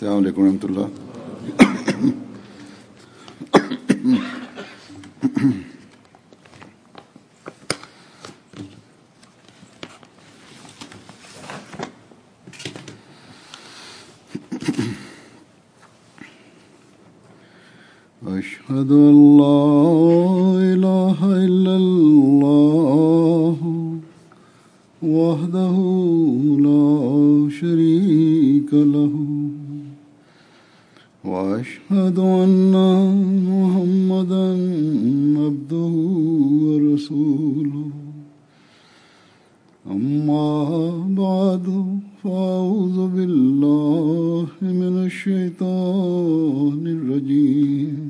السلام عليكم ورحمة الله أشهد أن لا إله إلا الله وحده لا شريك له وأشهد أن محمدا عبده ورسوله أما بعد فأعوذ بالله من الشيطان الرجيم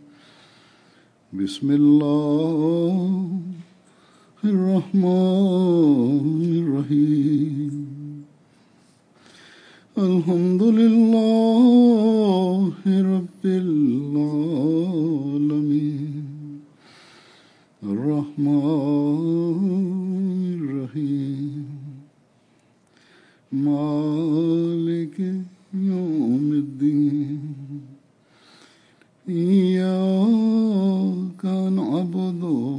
بسم الله الرحمن الرحيم الحمد لله رب العالمين الرحمن الرحيم مالك يوم الدين إياك نعبد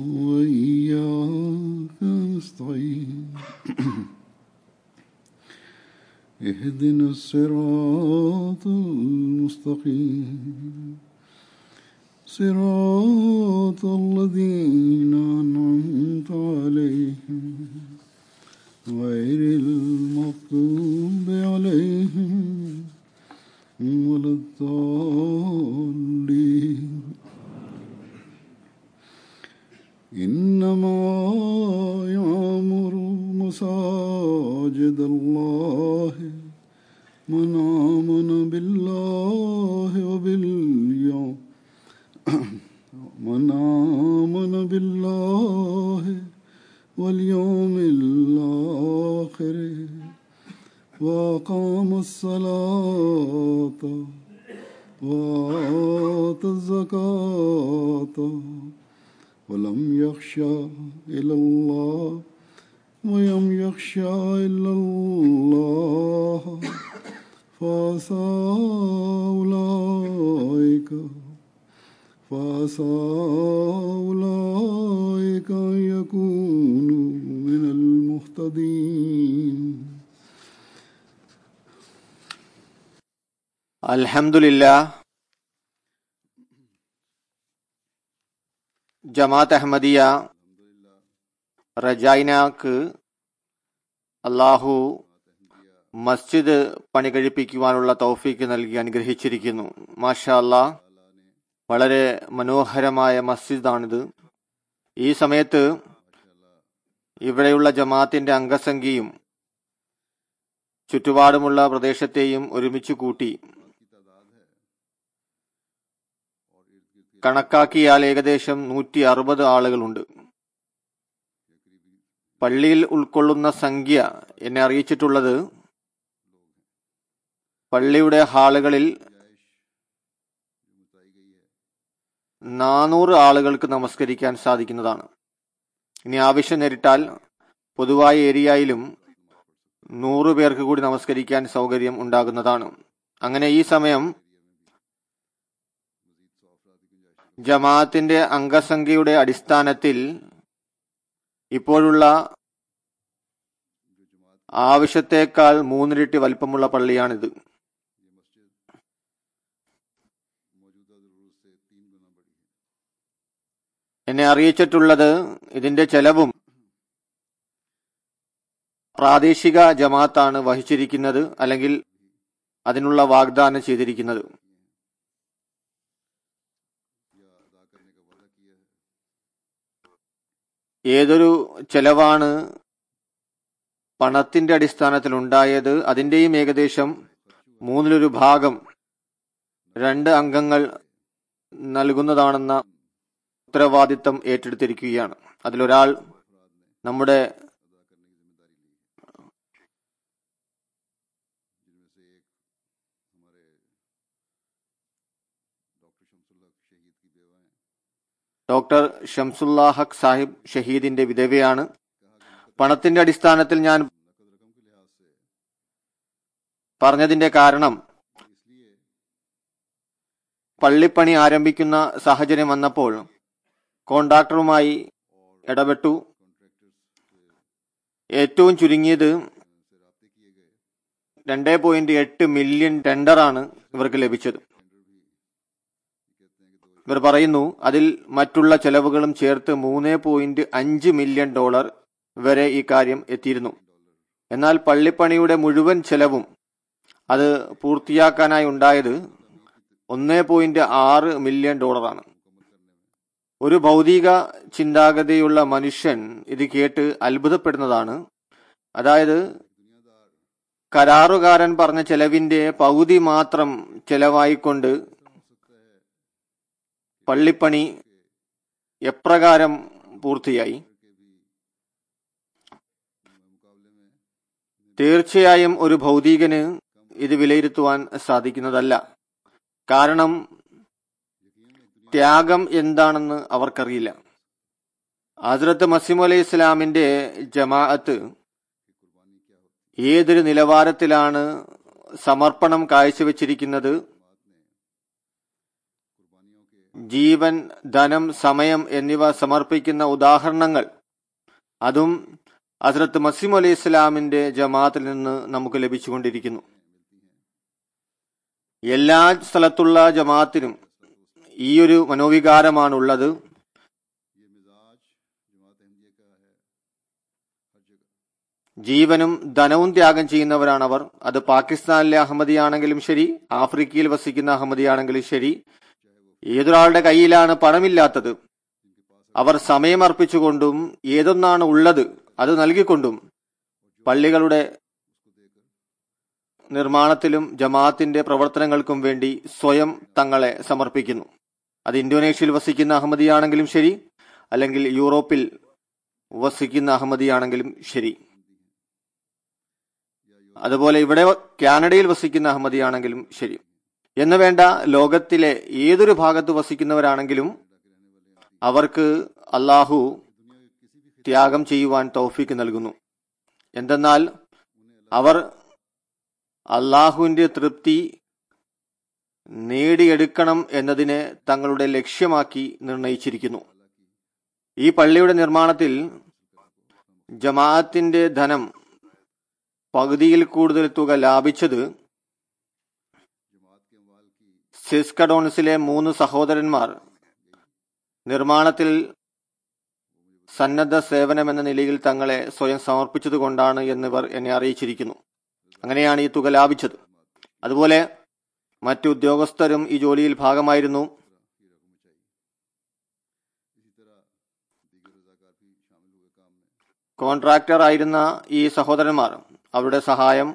وإياك نستعين اهدنا الصراط المستقيم صراط الذين أنعمت عليهم غير المغضوب عليهم ولا الضالين إنما يعمر مساجد الله من آمن بالله وباليوم من آمن بالله واليوم الآخر وأقام الصلاة وآتى الزكاة ولم يخشى إلى الله ولم يخشى إلا الله فعسى أولئك فعسى أولئك أن يكونوا من المهتدين അൽഹംദുലില്ല ജമാഅത്ത് അഹമ്മദിയ റജൈനാക്ക് അള്ളാഹു മസ്ജിദ് പണി കഴിപ്പിക്കുവാനുള്ള തൗഫീക്ക് നൽകി അനുഗ്രഹിച്ചിരിക്കുന്നു മാഷാ അല്ലാ വളരെ മനോഹരമായ മസ്ജിദാണിത് ഈ സമയത്ത് ഇവിടെയുള്ള ജമാഅത്തിന്റെ അംഗസംഖ്യയും ചുറ്റുപാടുമുള്ള പ്രദേശത്തെയും ഒരുമിച്ച് കൂട്ടി കണക്കാക്കിയാൽ ഏകദേശം നൂറ്റി അറുപത് ആളുകളുണ്ട് പള്ളിയിൽ ഉൾക്കൊള്ളുന്ന സംഖ്യ എന്നെ അറിയിച്ചിട്ടുള്ളത് പള്ളിയുടെ ഹാളുകളിൽ നാനൂറ് ആളുകൾക്ക് നമസ്കരിക്കാൻ സാധിക്കുന്നതാണ് ഇനി ആവശ്യം നേരിട്ടാൽ പൊതുവായ ഏരിയയിലും നൂറ് പേർക്ക് കൂടി നമസ്കരിക്കാൻ സൗകര്യം ഉണ്ടാകുന്നതാണ് അങ്ങനെ ഈ സമയം ജമാഅത്തിന്റെ അംഗസംഖ്യയുടെ അടിസ്ഥാനത്തിൽ ഇപ്പോഴുള്ള ആവശ്യത്തേക്കാൾ മൂന്നിരട്ടി വലിപ്പമുള്ള പള്ളിയാണിത് എന്നെ അറിയിച്ചിട്ടുള്ളത് ഇതിന്റെ ചെലവും പ്രാദേശിക ജമാഅത്താണ് വഹിച്ചിരിക്കുന്നത് അല്ലെങ്കിൽ അതിനുള്ള വാഗ്ദാനം ചെയ്തിരിക്കുന്നത് ഏതൊരു ചെലവാണ് പണത്തിന്റെ അടിസ്ഥാനത്തിൽ ഉണ്ടായത് അതിന്റെയും ഏകദേശം മൂന്നിലൊരു ഭാഗം രണ്ട് അംഗങ്ങൾ നൽകുന്നതാണെന്ന ഉത്തരവാദിത്തം ഏറ്റെടുത്തിരിക്കുകയാണ് അതിലൊരാൾ നമ്മുടെ ഡോക്ടർ ഷംസുല്ലാ ഹക്ക് സാഹിബ് ഷഹീദിന്റെ വിധവയാണ് പണത്തിന്റെ അടിസ്ഥാനത്തിൽ ഞാൻ പറഞ്ഞതിന്റെ കാരണം പള്ളിപ്പണി ആരംഭിക്കുന്ന സാഹചര്യം വന്നപ്പോൾ കോൺട്രാക്ടറുമായി ഇടപെട്ടു ഏറ്റവും ചുരുങ്ങിയത് രണ്ട് പോയിന്റ് എട്ട് മില്യൺ ടെൻഡറാണ് ഇവർക്ക് ലഭിച്ചത് ഇവർ പറയുന്നു അതിൽ മറ്റുള്ള ചെലവുകളും ചേർത്ത് മൂന്ന് പോയിന്റ് അഞ്ച് മില്യൺ ഡോളർ വരെ ഈ കാര്യം എത്തിയിരുന്നു എന്നാൽ പള്ളിപ്പണിയുടെ മുഴുവൻ ചെലവും അത് പൂർത്തിയാക്കാനായി ഉണ്ടായത് ഒന്ന് പോയിന്റ് ആറ് മില്യൺ ഡോളറാണ് ഒരു ഭൗതിക ചിന്താഗതിയുള്ള മനുഷ്യൻ ഇത് കേട്ട് അത്ഭുതപ്പെടുന്നതാണ് അതായത് കരാറുകാരൻ പറഞ്ഞ ചെലവിന്റെ പകുതി മാത്രം ചെലവായിക്കൊണ്ട് പള്ളിപ്പണി എപ്രകാരം പൂർത്തിയായി തീർച്ചയായും ഒരു ഭൗതികന് ഇത് വിലയിരുത്തുവാൻ സാധിക്കുന്നതല്ല കാരണം ത്യാഗം എന്താണെന്ന് അവർക്കറിയില്ല ഹസ്രത്ത് മസീം അലൈഹി ഇസ്ലാമിന്റെ ജമാഅത്ത് ഏതൊരു നിലവാരത്തിലാണ് സമർപ്പണം കാഴ്ചവെച്ചിരിക്കുന്നത് ജീവൻ ധനം സമയം എന്നിവ സമർപ്പിക്കുന്ന ഉദാഹരണങ്ങൾ അതും ഹസ്രത്ത് മസീം അലൈഹി ഇസ്ലാമിന്റെ ജമാഅത്തിൽ നിന്ന് നമുക്ക് ലഭിച്ചുകൊണ്ടിരിക്കുന്നു എല്ലാ സ്ഥലത്തുള്ള ജമാഅത്തിനും ഈ ഒരു മനോവികാരമാണുള്ളത് ജീവനും ധനവും ത്യാഗം ചെയ്യുന്നവരാണ് അവർ അത് പാകിസ്ഥാനിലെ അഹമ്മദിയാണെങ്കിലും ശരി ആഫ്രിക്കയിൽ വസിക്കുന്ന അഹമ്മദിയാണെങ്കിലും ശരി ഏതൊരാളുടെ കയ്യിലാണ് പണമില്ലാത്തത് അവർ സമയമർപ്പിച്ചുകൊണ്ടും ഏതൊന്നാണ് ഉള്ളത് അത് നൽകിക്കൊണ്ടും പള്ളികളുടെ നിർമ്മാണത്തിലും ജമാഅത്തിന്റെ പ്രവർത്തനങ്ങൾക്കും വേണ്ടി സ്വയം തങ്ങളെ സമർപ്പിക്കുന്നു അത് ഇന്തോനേഷ്യയിൽ വസിക്കുന്ന അഹമ്മദിയാണെങ്കിലും ശരി അല്ലെങ്കിൽ യൂറോപ്പിൽ വസിക്കുന്ന അഹമ്മദിയാണെങ്കിലും ശരി അതുപോലെ ഇവിടെ കാനഡയിൽ വസിക്കുന്ന അഹമ്മദിയാണെങ്കിലും ശരി എന്ന് വേണ്ട ലോകത്തിലെ ഏതൊരു ഭാഗത്ത് വസിക്കുന്നവരാണെങ്കിലും അവർക്ക് അള്ളാഹു ത്യാഗം ചെയ്യുവാൻ തൗഫീക്ക് നൽകുന്നു എന്തെന്നാൽ അവർ അള്ളാഹുവിന്റെ തൃപ്തി നേടിയെടുക്കണം എന്നതിനെ തങ്ങളുടെ ലക്ഷ്യമാക്കി നിർണയിച്ചിരിക്കുന്നു ഈ പള്ളിയുടെ നിർമ്മാണത്തിൽ ജമാഅത്തിന്റെ ധനം പകുതിയിൽ കൂടുതൽ തുക ലാഭിച്ചത് സിസ്കഡോൺസിലെ മൂന്ന് സഹോദരന്മാർ നിർമ്മാണത്തിൽ സന്നദ്ധ സേവനം എന്ന നിലയിൽ തങ്ങളെ സ്വയം സമർപ്പിച്ചതുകൊണ്ടാണ് എന്നിവർ എന്നെ അറിയിച്ചിരിക്കുന്നു അങ്ങനെയാണ് ഈ തുക ലാഭിച്ചത് അതുപോലെ മറ്റു ഉദ്യോഗസ്ഥരും ഈ ജോലിയിൽ ഭാഗമായിരുന്നു കോൺട്രാക്ടർ ആയിരുന്ന ഈ സഹോദരന്മാർ അവരുടെ സഹായം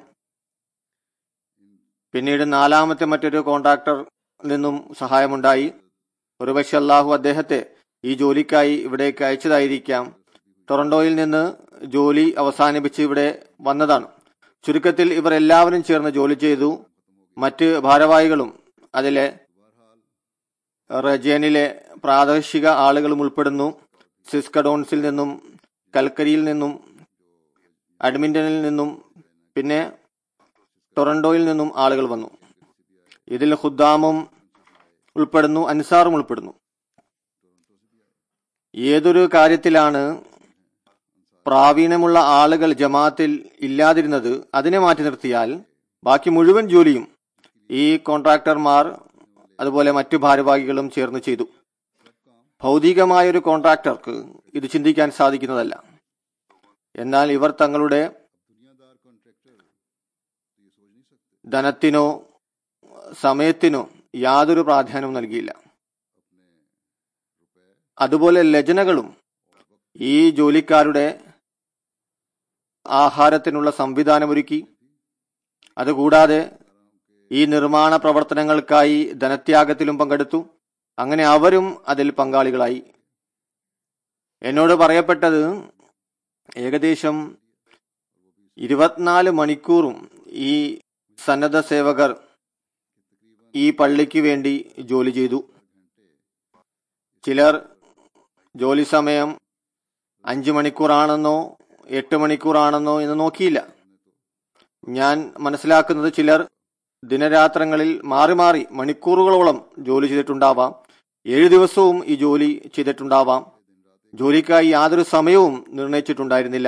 പിന്നീട് നാലാമത്തെ മറ്റൊരു കോൺട്രാക്ടർ നിന്നും സഹായമുണ്ടായി ഒരുപക്ഷെ അള്ളാഹു അദ്ദേഹത്തെ ഈ ജോലിക്കായി ഇവിടേക്ക് അയച്ചതായിരിക്കാം ടൊറന്റോയിൽ നിന്ന് ജോലി അവസാനിപ്പിച്ച് ഇവിടെ വന്നതാണ് ചുരുക്കത്തിൽ ഇവർ എല്ലാവരും ചേർന്ന് ജോലി ചെയ്തു മറ്റ് ഭാരവാഹികളും അതിലെ റജേനിലെ പ്രാദേശിക ആളുകളും ഉൾപ്പെടുന്നു സിസ്കഡോൺസിൽ നിന്നും കൽക്കരിയിൽ നിന്നും അഡ്മിന്റണിൽ നിന്നും പിന്നെ ടൊറന്റോയിൽ നിന്നും ആളുകൾ വന്നു ഇതിൽ ഖുദ്ദാമും ഉൾപ്പെടുന്നു അൻസാറും ഉൾപ്പെടുന്നു ഏതൊരു കാര്യത്തിലാണ് പ്രാവീണ്യമുള്ള ആളുകൾ ജമാഅത്തിൽ ഇല്ലാതിരുന്നത് അതിനെ മാറ്റി നിർത്തിയാൽ ബാക്കി മുഴുവൻ ജോലിയും ഈ കോൺട്രാക്ടർമാർ അതുപോലെ മറ്റു ഭാരവാഹികളും ചേർന്ന് ചെയ്തു ഭൗതികമായ ഒരു കോൺട്രാക്ടർക്ക് ഇത് ചിന്തിക്കാൻ സാധിക്കുന്നതല്ല എന്നാൽ ഇവർ തങ്ങളുടെ ധനത്തിനോ സമയത്തിനോ യാതൊരു പ്രാധാന്യവും നൽകിയില്ല അതുപോലെ ലജനകളും ഈ ജോലിക്കാരുടെ ആഹാരത്തിനുള്ള സംവിധാനമൊരുക്കി അതുകൂടാതെ ഈ നിർമ്മാണ പ്രവർത്തനങ്ങൾക്കായി ധനത്യാഗത്തിലും പങ്കെടുത്തു അങ്ങനെ അവരും അതിൽ പങ്കാളികളായി എന്നോട് പറയപ്പെട്ടത് ഏകദേശം ഇരുപത്തിനാല് മണിക്കൂറും ഈ സന്നദ്ധ സേവകർ ഈ പള്ളിക്ക് വേണ്ടി ജോലി ചെയ്തു ചിലർ ജോലി സമയം അഞ്ചു മണിക്കൂറാണെന്നോ എട്ട് മണിക്കൂറാണെന്നോ എന്ന് നോക്കിയില്ല ഞാൻ മനസ്സിലാക്കുന്നത് ചിലർ ദിനരാത്രങ്ങളിൽ മാറി മാറി മണിക്കൂറുകളോളം ജോലി ചെയ്തിട്ടുണ്ടാവാം ഏഴു ദിവസവും ഈ ജോലി ചെയ്തിട്ടുണ്ടാവാം ജോലിക്കായി യാതൊരു സമയവും നിർണയിച്ചിട്ടുണ്ടായിരുന്നില്ല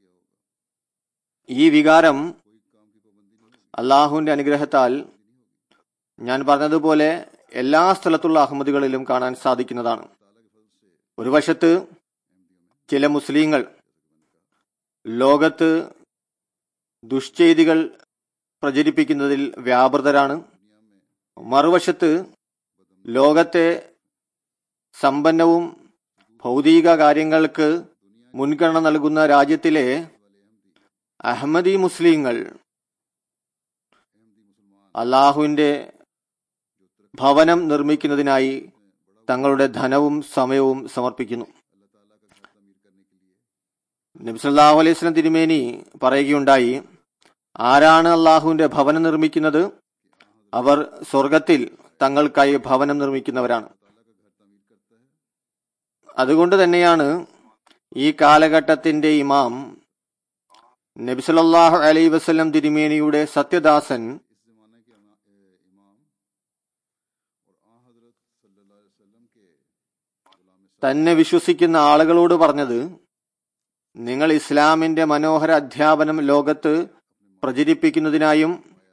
ഈ വികാരം അള്ളാഹുവിന്റെ അനുഗ്രഹത്താൽ ഞാൻ പറഞ്ഞതുപോലെ എല്ലാ സ്ഥലത്തുള്ള അഹമ്മദികളിലും കാണാൻ സാധിക്കുന്നതാണ് ഒരു വശത്ത് ചില മുസ്ലിങ്ങൾ ലോകത്ത് ദുഷ്ചെയ്തികൾ പ്രചരിപ്പിക്കുന്നതിൽ വ്യാപൃതരാണ് മറുവശത്ത് ലോകത്തെ സമ്പന്നവും ഭൗതിക കാര്യങ്ങൾക്ക് മുൻഗണന നൽകുന്ന രാജ്യത്തിലെ അഹമ്മദി മുസ്ലിങ്ങൾ അള്ളാഹുവിന്റെ ഭവനം നിർമ്മിക്കുന്നതിനായി തങ്ങളുടെ ധനവും സമയവും സമർപ്പിക്കുന്നു നബ്സല്ലാഹു അലൈഹി സ്വലം തിരുമേനി പറയുകയുണ്ടായി ആരാണ് അള്ളാഹുവിന്റെ ഭവനം നിർമ്മിക്കുന്നത് അവർ സ്വർഗത്തിൽ തങ്ങൾക്കായി ഭവനം നിർമ്മിക്കുന്നവരാണ് അതുകൊണ്ട് തന്നെയാണ് ഈ കാലഘട്ടത്തിന്റെ ഇമാം നബിസലല്ലാഹു അലൈ വസ്ലം തിരുമേനിയുടെ സത്യദാസൻ തന്നെ വിശ്വസിക്കുന്ന ആളുകളോട് പറഞ്ഞത് നിങ്ങൾ ഇസ്ലാമിന്റെ മനോഹര അധ്യാപനം ലോകത്ത് പ്രചരിപ്പിക്കുന്നതിനായും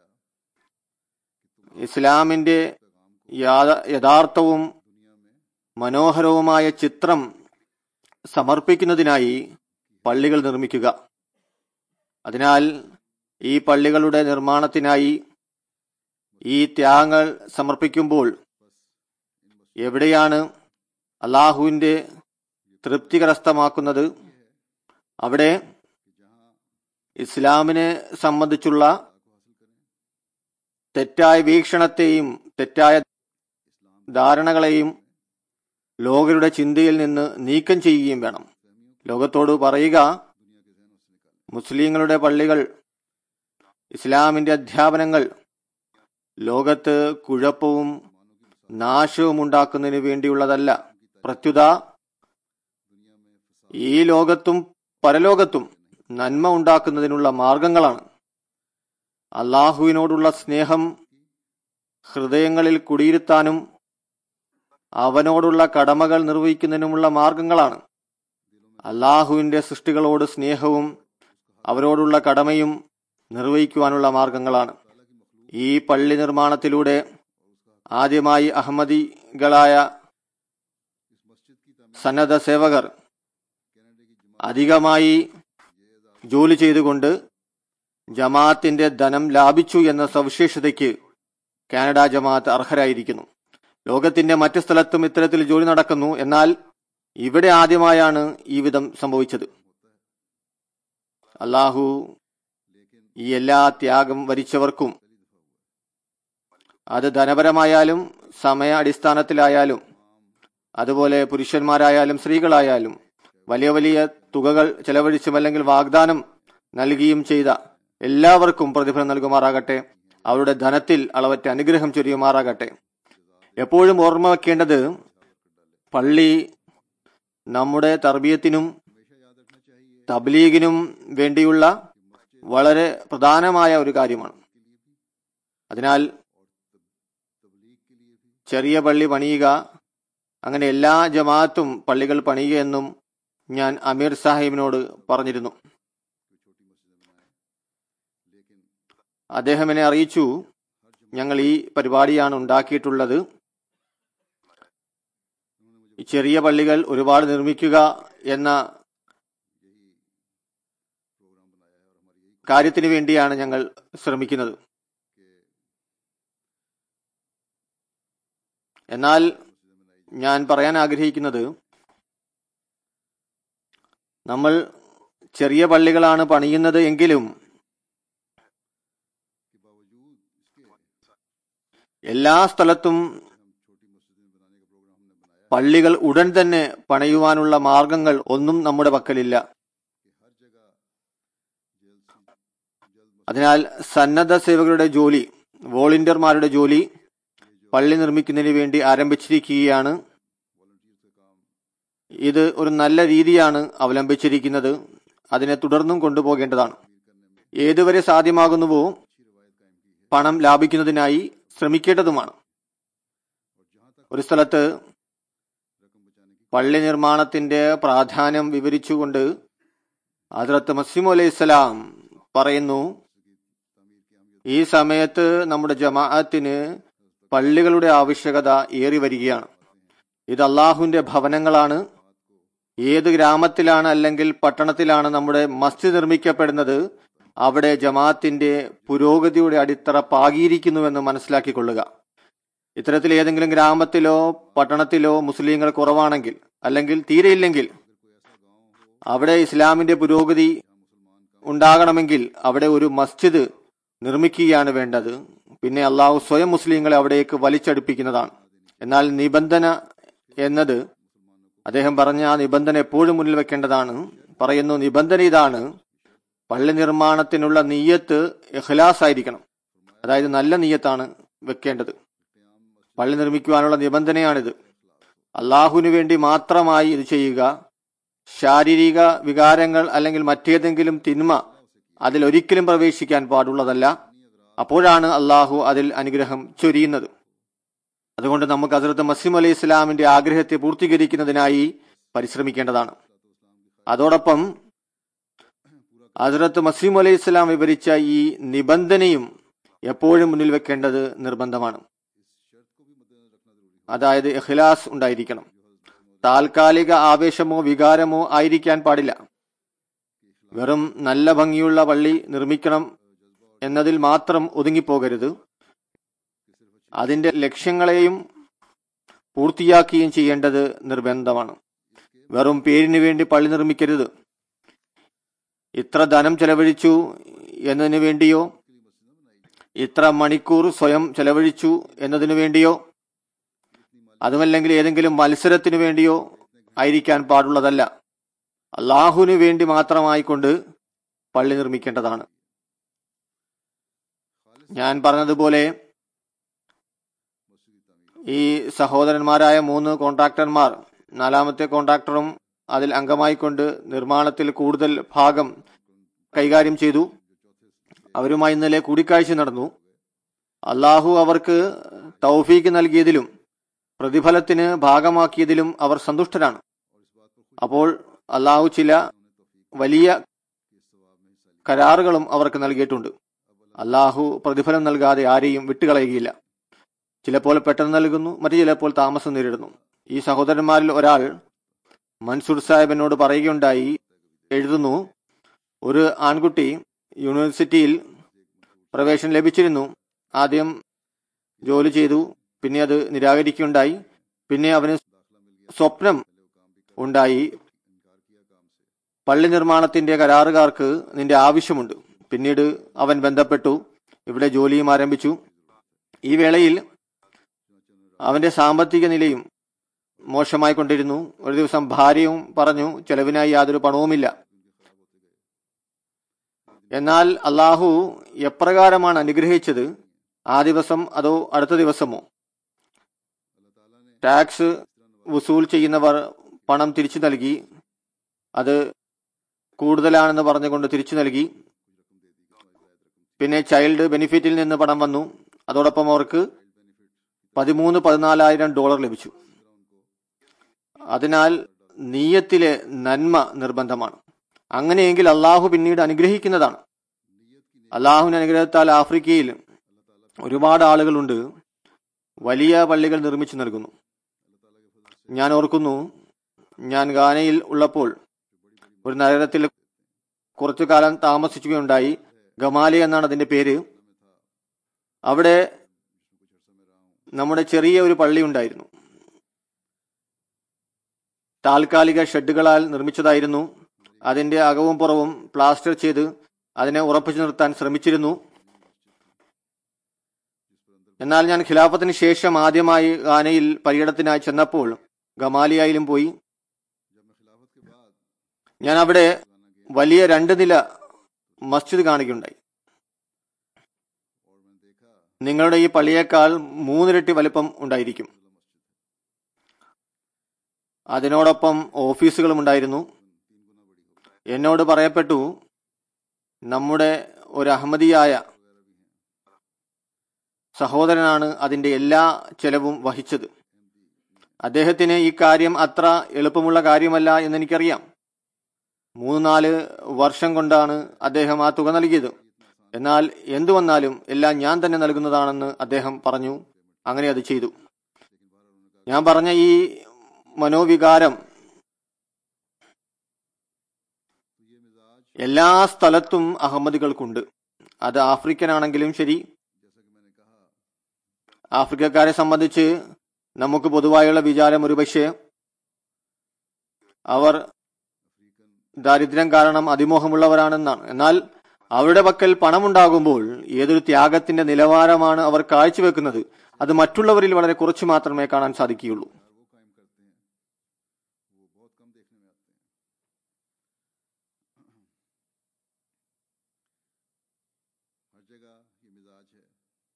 ഇസ്ലാമിന്റെ യഥാർത്ഥവും മനോഹരവുമായ ചിത്രം സമർപ്പിക്കുന്നതിനായി പള്ളികൾ നിർമ്മിക്കുക അതിനാൽ ഈ പള്ളികളുടെ നിർമ്മാണത്തിനായി ഈ ത്യാഗങ്ങൾ സമർപ്പിക്കുമ്പോൾ എവിടെയാണ് അള്ളാഹുവിന്റെ തൃപ്തി കരസ്ഥമാക്കുന്നത് അവിടെ ഇസ്ലാമിനെ സംബന്ധിച്ചുള്ള തെറ്റായ വീക്ഷണത്തെയും തെറ്റായ ധാരണകളെയും ലോകരുടെ ചിന്തയിൽ നിന്ന് നീക്കം ചെയ്യുകയും വേണം ലോകത്തോട് പറയുക മുസ്ലിങ്ങളുടെ പള്ളികൾ ഇസ്ലാമിന്റെ അധ്യാപനങ്ങൾ ലോകത്ത് കുഴപ്പവും നാശവും ഉണ്ടാക്കുന്നതിന് വേണ്ടിയുള്ളതല്ല പ്രത്യുത ഈ ലോകത്തും പരലോകത്തും നന്മ ഉണ്ടാക്കുന്നതിനുള്ള മാർഗങ്ങളാണ് അള്ളാഹുവിനോടുള്ള സ്നേഹം ഹൃദയങ്ങളിൽ കുടിയിരുത്താനും അവനോടുള്ള കടമകൾ നിർവഹിക്കുന്നതിനുമുള്ള മാർഗങ്ങളാണ് അള്ളാഹുവിന്റെ സൃഷ്ടികളോട് സ്നേഹവും അവരോടുള്ള കടമയും നിർവഹിക്കുവാനുള്ള മാർഗങ്ങളാണ് ഈ പള്ളി നിർമ്മാണത്തിലൂടെ ആദ്യമായി അഹമ്മദികളായ സന്നദ്ധ സേവകർ അധികമായി ജോലി ചെയ്തുകൊണ്ട് ജമാഅത്തിന്റെ ധനം ലാഭിച്ചു എന്ന സവിശേഷതയ്ക്ക് കാനഡ ജമാഅത്ത് അർഹരായിരിക്കുന്നു ലോകത്തിന്റെ മറ്റു സ്ഥലത്തും ഇത്തരത്തിൽ ജോലി നടക്കുന്നു എന്നാൽ ഇവിടെ ആദ്യമായാണ് ഈ വിധം സംഭവിച്ചത് അള്ളാഹു ഈ എല്ലാ ത്യാഗം വരിച്ചവർക്കും അത് ധനപരമായാലും സമയ അടിസ്ഥാനത്തിലായാലും അതുപോലെ പുരുഷന്മാരായാലും സ്ത്രീകളായാലും വലിയ വലിയ തുകകൾ ചെലവഴിച്ചും അല്ലെങ്കിൽ വാഗ്ദാനം നൽകിയും ചെയ്ത എല്ലാവർക്കും പ്രതിഫലം നൽകുമാറാകട്ടെ അവരുടെ ധനത്തിൽ അളവറ്റ അനുഗ്രഹം ചൊരിയുമാറാകട്ടെ എപ്പോഴും ഓർമ്മ വെക്കേണ്ടത് പള്ളി നമ്മുടെ തർബീയത്തിനും തബ്ലീഗിനും വേണ്ടിയുള്ള വളരെ പ്രധാനമായ ഒരു കാര്യമാണ് അതിനാൽ ചെറിയ പള്ളി പണിയുക അങ്ങനെ എല്ലാ ജമാഅത്തും പള്ളികൾ പണിയുക എന്നും ഞാൻ അമീർ സാഹിബിനോട് പറഞ്ഞിരുന്നു അദ്ദേഹം എന്നെ അറിയിച്ചു ഞങ്ങൾ ഈ പരിപാടിയാണ് ഉണ്ടാക്കിയിട്ടുള്ളത് ഈ ചെറിയ പള്ളികൾ ഒരുപാട് നിർമ്മിക്കുക എന്ന കാര്യത്തിന് വേണ്ടിയാണ് ഞങ്ങൾ ശ്രമിക്കുന്നത് എന്നാൽ ഞാൻ പറയാൻ ആഗ്രഹിക്കുന്നത് നമ്മൾ ചെറിയ പള്ളികളാണ് പണിയുന്നത് എങ്കിലും എല്ലാ സ്ഥലത്തും പള്ളികൾ ഉടൻ തന്നെ പണിയുവാനുള്ള മാർഗങ്ങൾ ഒന്നും നമ്മുടെ പക്കലില്ല അതിനാൽ സന്നദ്ധ സേവകരുടെ ജോലി വോളണ്ടിയർമാരുടെ ജോലി പള്ളി നിർമ്മിക്കുന്നതിന് വേണ്ടി ആരംഭിച്ചിരിക്കുകയാണ് ഇത് ഒരു നല്ല രീതിയാണ് അവലംബിച്ചിരിക്കുന്നത് അതിനെ തുടർന്നും കൊണ്ടുപോകേണ്ടതാണ് ഏതുവരെ സാധ്യമാകുന്നുവോ പണം ലാഭിക്കുന്നതിനായി ശ്രമിക്കേണ്ടതുമാണ് ഒരു സ്ഥലത്ത് പള്ളി നിർമ്മാണത്തിന്റെ പ്രാധാന്യം വിവരിച്ചുകൊണ്ട് ഹദ്രത്ത് മസീമു അലൈഹി സ്വലാം പറയുന്നു ഈ സമയത്ത് നമ്മുടെ ജമാഅത്തിന് പള്ളികളുടെ ആവശ്യകത ഏറി വരികയാണ് ഇത് അള്ളാഹുവിന്റെ ഭവനങ്ങളാണ് ഏത് ഗ്രാമത്തിലാണ് അല്ലെങ്കിൽ പട്ടണത്തിലാണ് നമ്മുടെ മസ്ജിദ് നിർമ്മിക്കപ്പെടുന്നത് അവിടെ ജമാഅത്തിന്റെ പുരോഗതിയുടെ അടിത്തറ പാകിയിരിക്കുന്നുവെന്ന് മനസ്സിലാക്കിക്കൊള്ളുക ഇത്തരത്തിൽ ഏതെങ്കിലും ഗ്രാമത്തിലോ പട്ടണത്തിലോ മുസ്ലിങ്ങൾ കുറവാണെങ്കിൽ അല്ലെങ്കിൽ തീരെയില്ലെങ്കിൽ അവിടെ ഇസ്ലാമിന്റെ പുരോഗതി ഉണ്ടാകണമെങ്കിൽ അവിടെ ഒരു മസ്ജിദ് നിർമ്മിക്കുകയാണ് വേണ്ടത് പിന്നെ അള്ളാഹു സ്വയം മുസ്ലിങ്ങളെ അവിടേക്ക് വലിച്ചടുപ്പിക്കുന്നതാണ് എന്നാൽ നിബന്ധന എന്നത് അദ്ദേഹം പറഞ്ഞ ആ നിബന്ധന എപ്പോഴും മുന്നിൽ വെക്കേണ്ടതാണ് പറയുന്നു നിബന്ധന ഇതാണ് പള്ളി നിർമ്മാണത്തിനുള്ള നീയത്ത് ഇഖ്ലാസ് ആയിരിക്കണം അതായത് നല്ല നീയത്താണ് വെക്കേണ്ടത് പള്ളി നിർമ്മിക്കുവാനുള്ള നിബന്ധനയാണിത് അള്ളാഹുവിന് വേണ്ടി മാത്രമായി ഇത് ചെയ്യുക ശാരീരിക വികാരങ്ങൾ അല്ലെങ്കിൽ മറ്റേതെങ്കിലും തിന്മ അതിൽ ഒരിക്കലും പ്രവേശിക്കാൻ പാടുള്ളതല്ല അപ്പോഴാണ് അള്ളാഹു അതിൽ അനുഗ്രഹം ചൊരിയുന്നത് അതുകൊണ്ട് നമുക്ക് ഹസരത്ത് മസീം അലൈഹി ഇസ്ലാമിന്റെ ആഗ്രഹത്തെ പൂർത്തീകരിക്കുന്നതിനായി പരിശ്രമിക്കേണ്ടതാണ് അതോടൊപ്പം ഹസരത്ത് മസീം അലൈഹി ഇസ്ലാം വിവരിച്ച ഈ നിബന്ധനയും എപ്പോഴും മുന്നിൽ വെക്കേണ്ടത് നിർബന്ധമാണ് അതായത് ഇഖ്ലാസ് ഉണ്ടായിരിക്കണം താൽക്കാലിക ആവേശമോ വികാരമോ ആയിരിക്കാൻ പാടില്ല വെറും നല്ല ഭംഗിയുള്ള പള്ളി നിർമ്മിക്കണം എന്നതിൽ മാത്രം ഒതുങ്ങിപ്പോകരുത് അതിന്റെ ലക്ഷ്യങ്ങളെയും പൂർത്തിയാക്കുകയും ചെയ്യേണ്ടത് നിർബന്ധമാണ് വെറും പേരിന് വേണ്ടി പള്ളി നിർമ്മിക്കരുത് ഇത്ര ധനം ചെലവഴിച്ചു എന്നതിനു വേണ്ടിയോ ഇത്ര മണിക്കൂർ സ്വയം ചെലവഴിച്ചു എന്നതിനു വേണ്ടിയോ അതുമല്ലെങ്കിൽ ഏതെങ്കിലും മത്സരത്തിനു വേണ്ടിയോ ആയിരിക്കാൻ പാടുള്ളതല്ല അള്ളാഹുവിന് വേണ്ടി മാത്രമായിക്കൊണ്ട് പള്ളി നിർമ്മിക്കേണ്ടതാണ് ഞാൻ പറഞ്ഞതുപോലെ ഈ സഹോദരന്മാരായ മൂന്ന് കോൺട്രാക്ടർമാർ നാലാമത്തെ കോൺട്രാക്ടറും അതിൽ അംഗമായിക്കൊണ്ട് നിർമ്മാണത്തിൽ കൂടുതൽ ഭാഗം കൈകാര്യം ചെയ്തു അവരുമായി ഇന്നലെ കൂടിക്കാഴ്ച നടന്നു അള്ളാഹു അവർക്ക് തൗഫീക്ക് നൽകിയതിലും പ്രതിഫലത്തിന് ഭാഗമാക്കിയതിലും അവർ സന്തുഷ്ടരാണ് അപ്പോൾ അള്ളാഹു ചില വലിയ കരാറുകളും അവർക്ക് നൽകിയിട്ടുണ്ട് അള്ളാഹു പ്രതിഫലം നൽകാതെ ആരെയും വിട്ടുകളയുകയില്ല ചിലപ്പോൾ പെട്ടെന്ന് നൽകുന്നു മറ്റു ചിലപ്പോൾ താമസം നേരിടുന്നു ഈ സഹോദരന്മാരിൽ ഒരാൾ മൻസൂർ സാഹിബിനോട് പറയുകയുണ്ടായി എഴുതുന്നു ഒരു ആൺകുട്ടി യൂണിവേഴ്സിറ്റിയിൽ പ്രവേശനം ലഭിച്ചിരുന്നു ആദ്യം ജോലി ചെയ്തു പിന്നെ അത് നിരാകരിക്കുകയുണ്ടായി പിന്നെ അവന് സ്വപ്നം ഉണ്ടായി പള്ളി നിർമ്മാണത്തിന്റെ കരാറുകാർക്ക് നിന്റെ ആവശ്യമുണ്ട് പിന്നീട് അവൻ ബന്ധപ്പെട്ടു ഇവിടെ ജോലിയും ആരംഭിച്ചു ഈ വേളയിൽ അവന്റെ സാമ്പത്തിക നിലയും മോശമായി കൊണ്ടിരുന്നു ഒരു ദിവസം ഭാര്യയും പറഞ്ഞു ചെലവിനായി യാതൊരു പണവുമില്ല എന്നാൽ അള്ളാഹു എപ്രകാരമാണ് അനുഗ്രഹിച്ചത് ആ ദിവസം അതോ അടുത്ത ദിവസമോ ടാക്സ് വസൂൽ ചെയ്യുന്നവർ പണം തിരിച്ചു നൽകി അത് കൂടുതലാണെന്ന് പറഞ്ഞുകൊണ്ട് തിരിച്ചു നൽകി പിന്നെ ചൈൽഡ് ബെനിഫിറ്റിൽ നിന്ന് പണം വന്നു അതോടൊപ്പം അവർക്ക് പതിമൂന്ന് പതിനാലായിരം ഡോളർ ലഭിച്ചു അതിനാൽ നീയത്തിലെ നന്മ നിർബന്ധമാണ് അങ്ങനെയെങ്കിൽ അള്ളാഹു പിന്നീട് അനുഗ്രഹിക്കുന്നതാണ് അള്ളാഹുവിന്റെ അനുഗ്രഹത്താൽ ആഫ്രിക്കയിൽ ഒരുപാട് ആളുകളുണ്ട് വലിയ പള്ളികൾ നിർമ്മിച്ചു നൽകുന്നു ഞാൻ ഓർക്കുന്നു ഞാൻ ഗാനയിൽ ഉള്ളപ്പോൾ ഒരു നഗരത്തിൽ കുറച്ചു കാലം താമസിക്കുകയുണ്ടായി ഗമാലി എന്നാണ് അതിന്റെ പേര് അവിടെ നമ്മുടെ ചെറിയ ഒരു പള്ളി ഉണ്ടായിരുന്നു താൽക്കാലിക ഷെഡുകളാൽ നിർമ്മിച്ചതായിരുന്നു അതിന്റെ അകവും പുറവും പ്ലാസ്റ്റർ ചെയ്ത് അതിനെ ഉറപ്പിച്ചു നിർത്താൻ ശ്രമിച്ചിരുന്നു എന്നാൽ ഞാൻ ഖിലാഫത്തിന് ശേഷം ആദ്യമായി ഗാനയിൽ പര്യടനത്തിനായി ചെന്നപ്പോൾ ഗമാലിയായാലും പോയി ഞാൻ അവിടെ വലിയ രണ്ട് നില മസ്ജിദ് കാണുകയുണ്ടായി നിങ്ങളുടെ ഈ പള്ളിയേക്കാൾ മൂന്നിരട്ടി വലിപ്പം ഉണ്ടായിരിക്കും അതിനോടൊപ്പം ഓഫീസുകളും ഉണ്ടായിരുന്നു എന്നോട് പറയപ്പെട്ടു നമ്മുടെ ഒരു അഹമ്മദിയായ സഹോദരനാണ് അതിന്റെ എല്ലാ ചെലവും വഹിച്ചത് അദ്ദേഹത്തിന് ഈ കാര്യം അത്ര എളുപ്പമുള്ള കാര്യമല്ല എന്നെനിക്കറിയാം മൂന്ന് നാല് വർഷം കൊണ്ടാണ് അദ്ദേഹം ആ തുക നൽകിയത് എന്നാൽ എന്തു വന്നാലും എല്ലാം ഞാൻ തന്നെ നൽകുന്നതാണെന്ന് അദ്ദേഹം പറഞ്ഞു അങ്ങനെ അത് ചെയ്തു ഞാൻ പറഞ്ഞ ഈ മനോവികാരം എല്ലാ സ്ഥലത്തും അഹമ്മദികൾക്കുണ്ട് അത് ആഫ്രിക്കൻ ആണെങ്കിലും ശരി ആഫ്രിക്കക്കാരെ സംബന്ധിച്ച് നമുക്ക് പൊതുവായുള്ള വിചാരം ഒരുപക്ഷെ അവർ ദാരിദ്ര്യം കാരണം അതിമോഹമുള്ളവരാണെന്നാണ് എന്നാൽ അവരുടെ പക്കൽ പണമുണ്ടാകുമ്പോൾ ഏതൊരു ത്യാഗത്തിന്റെ നിലവാരമാണ് അവർ കാഴ്ചവെക്കുന്നത് അത് മറ്റുള്ളവരിൽ വളരെ കുറച്ച് മാത്രമേ കാണാൻ സാധിക്കുകയുള്ളൂ हर जगह ये मिजाज है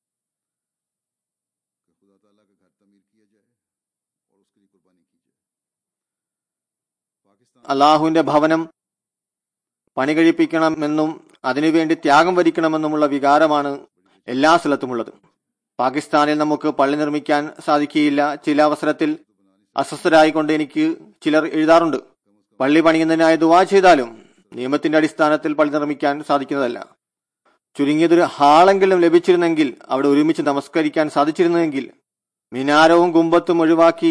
कि खुदा ताला का घर तमीर किया जाए और उसके लिए कुर्बानी की जाए पाकिस्तान അള്ളാഹുവിന്റെ ഭവനം പണി കഴിപ്പിക്കണമെന്നും അതിനുവേണ്ടി ത്യാഗം വരിക്കണമെന്നുമുള്ള വികാരമാണ് എല്ലാ സ്ഥലത്തുമുള്ളത് പാകിസ്ഥാനിൽ നമുക്ക് പള്ളി നിർമ്മിക്കാൻ സാധിക്കുകയില്ല ചില അവസരത്തിൽ അസ്വസ്ഥരായിക്കൊണ്ട് എനിക്ക് ചിലർ എഴുതാറുണ്ട് പള്ളി പണിയുന്നതിനായി ദുവാ ചെയ്താലും നിയമത്തിന്റെ അടിസ്ഥാനത്തിൽ പള്ളി നിർമ്മിക്കാൻ സാധിക്കുന്നതല്ല ചുരുങ്ങിയതൊരു ഹാളെങ്കിലും ലഭിച്ചിരുന്നെങ്കിൽ അവിടെ ഒരുമിച്ച് നമസ്കരിക്കാൻ സാധിച്ചിരുന്നെങ്കിൽ മിനാരവും കുമ്പത്തും ഒഴിവാക്കി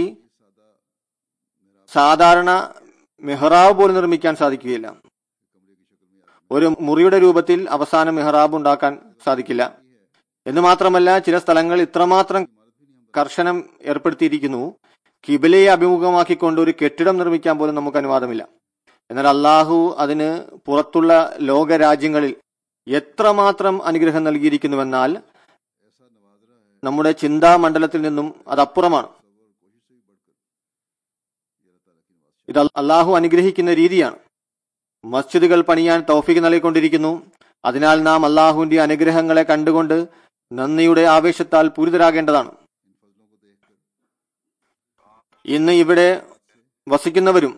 സാധാരണ മെഹ്റാബ് പോലും നിർമ്മിക്കാൻ സാധിക്കുകയില്ല ഒരു മുറിയുടെ രൂപത്തിൽ അവസാനം മെഹ്റാബ് ഉണ്ടാക്കാൻ സാധിക്കില്ല എന്ന് മാത്രമല്ല ചില സ്ഥലങ്ങൾ ഇത്രമാത്രം കർശനം ഏർപ്പെടുത്തിയിരിക്കുന്നു കിബിലയെ അഭിമുഖമാക്കിക്കൊണ്ട് ഒരു കെട്ടിടം നിർമ്മിക്കാൻ പോലും നമുക്ക് അനുവാദമില്ല എന്നാൽ അള്ളാഹു അതിന് പുറത്തുള്ള ലോക രാജ്യങ്ങളിൽ എത്രമാത്രം അനുഗ്രഹം നൽകിയിരിക്കുന്നുവെന്നാൽ നമ്മുടെ ചിന്താമണ്ഡലത്തിൽ നിന്നും അതപ്പുറമാണ് ഇത് അള്ളാഹു അനുഗ്രഹിക്കുന്ന രീതിയാണ് മസ്ജിദുകൾ പണിയാൻ തൗഫീഖ് നൽകിക്കൊണ്ടിരിക്കുന്നു അതിനാൽ നാം അള്ളാഹുവിന്റെ അനുഗ്രഹങ്ങളെ കണ്ടുകൊണ്ട് നന്ദിയുടെ ആവേശത്താൽ പൂരിതരാകേണ്ടതാണ് ഇന്ന് ഇവിടെ വസിക്കുന്നവരും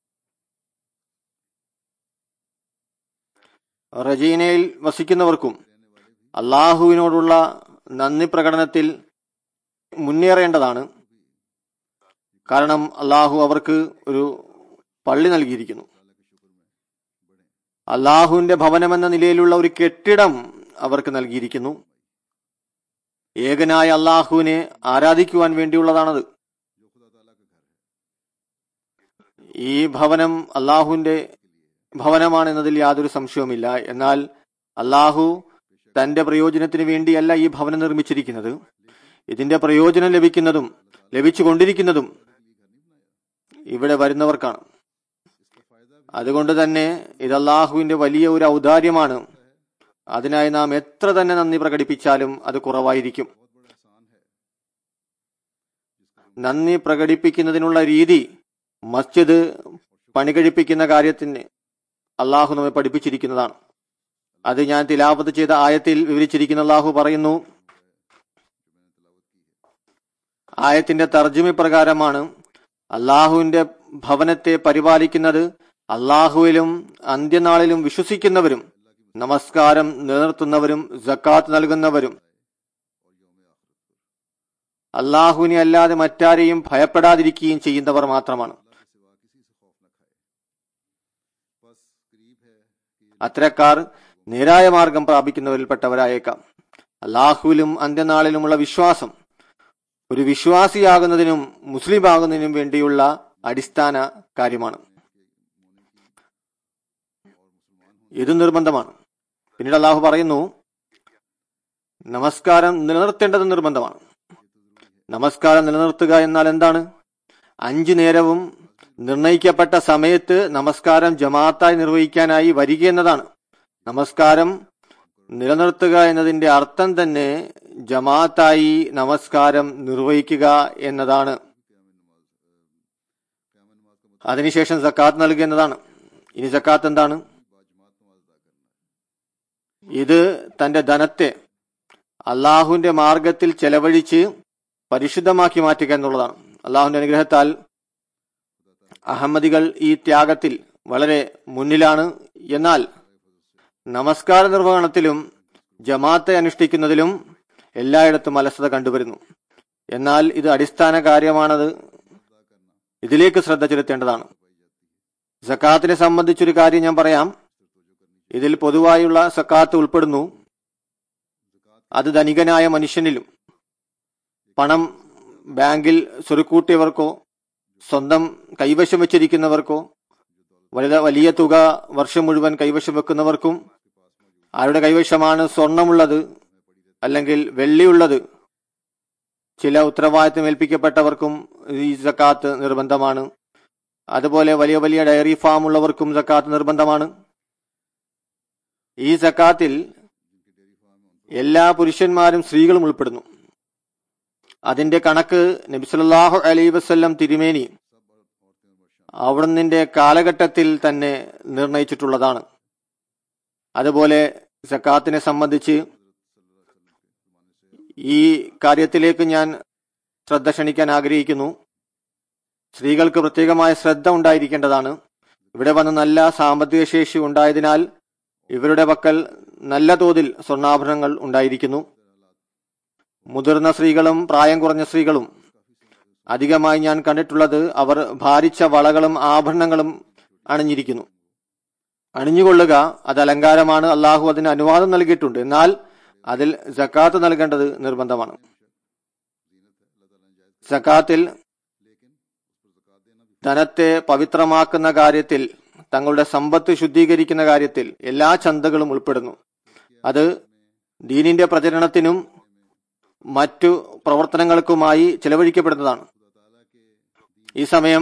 റജീനയിൽ വസിക്കുന്നവർക്കും അള്ളാഹുവിനോടുള്ള നന്ദി പ്രകടനത്തിൽ മുന്നേറേണ്ടതാണ് കാരണം അള്ളാഹു അവർക്ക് ഒരു പള്ളി നൽകിയിരിക്കുന്നു അള്ളാഹുവിന്റെ ഭവനമെന്ന നിലയിലുള്ള ഒരു കെട്ടിടം അവർക്ക് നൽകിയിരിക്കുന്നു ഏകനായ അള്ളാഹുവിനെ ആരാധിക്കുവാൻ വേണ്ടിയുള്ളതാണത് ഈ ഭവനം അള്ളാഹുവിന്റെ ഭവനമാണ് എന്നതിൽ യാതൊരു സംശയവുമില്ല എന്നാൽ അള്ളാഹു തന്റെ പ്രയോജനത്തിന് വേണ്ടിയല്ല ഈ ഭവനം നിർമ്മിച്ചിരിക്കുന്നത് ഇതിന്റെ പ്രയോജനം ലഭിക്കുന്നതും ലഭിച്ചുകൊണ്ടിരിക്കുന്നതും ഇവിടെ വരുന്നവർക്കാണ് അതുകൊണ്ട് തന്നെ ഇത് അള്ളാഹുവിന്റെ വലിയ ഒരു ഔദാര്യമാണ് അതിനായി നാം എത്ര തന്നെ നന്ദി പ്രകടിപ്പിച്ചാലും അത് കുറവായിരിക്കും നന്ദി പ്രകടിപ്പിക്കുന്നതിനുള്ള രീതി മസ്ജിദ് പണി കഴിപ്പിക്കുന്ന കാര്യത്തിന് അള്ളാഹു നമ്മെ പഠിപ്പിച്ചിരിക്കുന്നതാണ് അത് ഞാൻ തിലാപത്ത് ചെയ്ത ആയത്തിൽ വിവരിച്ചിരിക്കുന്ന അള്ളാഹു പറയുന്നു ആയത്തിന്റെ തർജ്ജമ പ്രകാരമാണ് അള്ളാഹുവിന്റെ ഭവനത്തെ പരിപാലിക്കുന്നത് അള്ളാഹുവിലും അന്ത്യനാളിലും വിശ്വസിക്കുന്നവരും നമസ്കാരം നിലനിർത്തുന്നവരും ജക്കാത്ത് നൽകുന്നവരും അള്ളാഹുവിനെ അല്ലാതെ മറ്റാരെയും ഭയപ്പെടാതിരിക്കുകയും ചെയ്യുന്നവർ മാത്രമാണ് അത്തരക്കാർ നേരായ മാർഗം പ്രാപിക്കുന്നവരിൽപ്പെട്ടവരായേക്കാം അള്ളാഹുവിലും അന്ത്യനാളിലുമുള്ള വിശ്വാസം ഒരു വിശ്വാസിയാകുന്നതിനും മുസ്ലിം ആകുന്നതിനും വേണ്ടിയുള്ള അടിസ്ഥാന കാര്യമാണ് ഇത് നിർബന്ധമാണ് പിന്നീട് അള്ളാഹു പറയുന്നു നമസ്കാരം നിലനിർത്തേണ്ടത് നിർബന്ധമാണ് നമസ്കാരം നിലനിർത്തുക എന്നാൽ എന്താണ് അഞ്ചു നേരവും നിർണയിക്കപ്പെട്ട സമയത്ത് നമസ്കാരം ജമാഅത്തായി നിർവഹിക്കാനായി വരിക എന്നതാണ് നമസ്കാരം നിലനിർത്തുക എന്നതിന്റെ അർത്ഥം തന്നെ ജമാഅത്തായി നമസ്കാരം നിർവഹിക്കുക എന്നതാണ് അതിനുശേഷം സക്കാത്ത് നൽകുക എന്നതാണ് ഇനി സക്കാത്ത് എന്താണ് ഇത് തന്റെ ധനത്തെ അള്ളാഹുവിന്റെ മാർഗത്തിൽ ചെലവഴിച്ച് പരിശുദ്ധമാക്കി മാറ്റുക എന്നുള്ളതാണ് അള്ളാഹുവിന്റെ അനുഗ്രഹത്താൽ അഹമ്മദികൾ ഈ ത്യാഗത്തിൽ വളരെ മുന്നിലാണ് എന്നാൽ നമസ്കാര നിർവഹണത്തിലും ജമാഅത്തെ അനുഷ്ഠിക്കുന്നതിലും എല്ലായിടത്തും അലസത കണ്ടുവരുന്നു എന്നാൽ ഇത് അടിസ്ഥാന കാര്യമാണത് ഇതിലേക്ക് ശ്രദ്ധ ചെലുത്തേണ്ടതാണ് സക്കാത്തിനെ സംബന്ധിച്ചൊരു കാര്യം ഞാൻ പറയാം ഇതിൽ പൊതുവായുള്ള സക്കാത്ത് ഉൾപ്പെടുന്നു അത് ധനികനായ മനുഷ്യനിലും പണം ബാങ്കിൽ സ്വരുക്കൂട്ടിയവർക്കോ സ്വന്തം കൈവശം വെച്ചിരിക്കുന്നവർക്കോ വലിയ വലിയ തുക വർഷം മുഴുവൻ കൈവശം വെക്കുന്നവർക്കും ആരുടെ കൈവശമാണ് സ്വർണമുള്ളത് അല്ലെങ്കിൽ വെള്ളിയുള്ളത് ചില ഉത്തരവാദിത്തം ഏൽപ്പിക്കപ്പെട്ടവർക്കും ഈ സക്കാത്ത് നിർബന്ധമാണ് അതുപോലെ വലിയ വലിയ ഡയറി ഫാം ഉള്ളവർക്കും സക്കാത്ത് നിർബന്ധമാണ് ഈ സക്കാത്തിൽ എല്ലാ പുരുഷന്മാരും സ്ത്രീകളും ഉൾപ്പെടുന്നു അതിന്റെ കണക്ക് നബിസല്ലാഹു അലൈ വസ്ല്ലം തിരുമേനി അവിടുന്നിന്റെ കാലഘട്ടത്തിൽ തന്നെ നിർണയിച്ചിട്ടുള്ളതാണ് അതുപോലെ സക്കാത്തിനെ സംബന്ധിച്ച് ഈ കാര്യത്തിലേക്ക് ഞാൻ ശ്രദ്ധ ക്ഷണിക്കാൻ ആഗ്രഹിക്കുന്നു സ്ത്രീകൾക്ക് പ്രത്യേകമായ ശ്രദ്ധ ഉണ്ടായിരിക്കേണ്ടതാണ് ഇവിടെ വന്ന് നല്ല സാമ്പത്തിക ശേഷി ഉണ്ടായതിനാൽ ഇവരുടെ പക്കൽ നല്ല തോതിൽ സ്വർണ്ണാഭരണങ്ങൾ ഉണ്ടായിരിക്കുന്നു മുതിർന്ന സ്ത്രീകളും പ്രായം കുറഞ്ഞ സ്ത്രീകളും അധികമായി ഞാൻ കണ്ടിട്ടുള്ളത് അവർ ഭാരിച്ച വളകളും ആഭരണങ്ങളും അണിഞ്ഞിരിക്കുന്നു അണിഞ്ഞുകൊള്ളുക അത് അലങ്കാരമാണ് അള്ളാഹു അതിന് അനുവാദം നൽകിയിട്ടുണ്ട് എന്നാൽ അതിൽ ജക്കാത്ത് നൽകേണ്ടത് നിർബന്ധമാണ് സക്കാത്തിൽ ധനത്തെ പവിത്രമാക്കുന്ന കാര്യത്തിൽ തങ്ങളുടെ സമ്പത്ത് ശുദ്ധീകരിക്കുന്ന കാര്യത്തിൽ എല്ലാ ചന്തകളും ഉൾപ്പെടുന്നു അത് ദീനിന്റെ പ്രചരണത്തിനും മറ്റു പ്രവർത്തനങ്ങൾക്കുമായി ചെലവഴിക്കപ്പെടുന്നതാണ് ഈ സമയം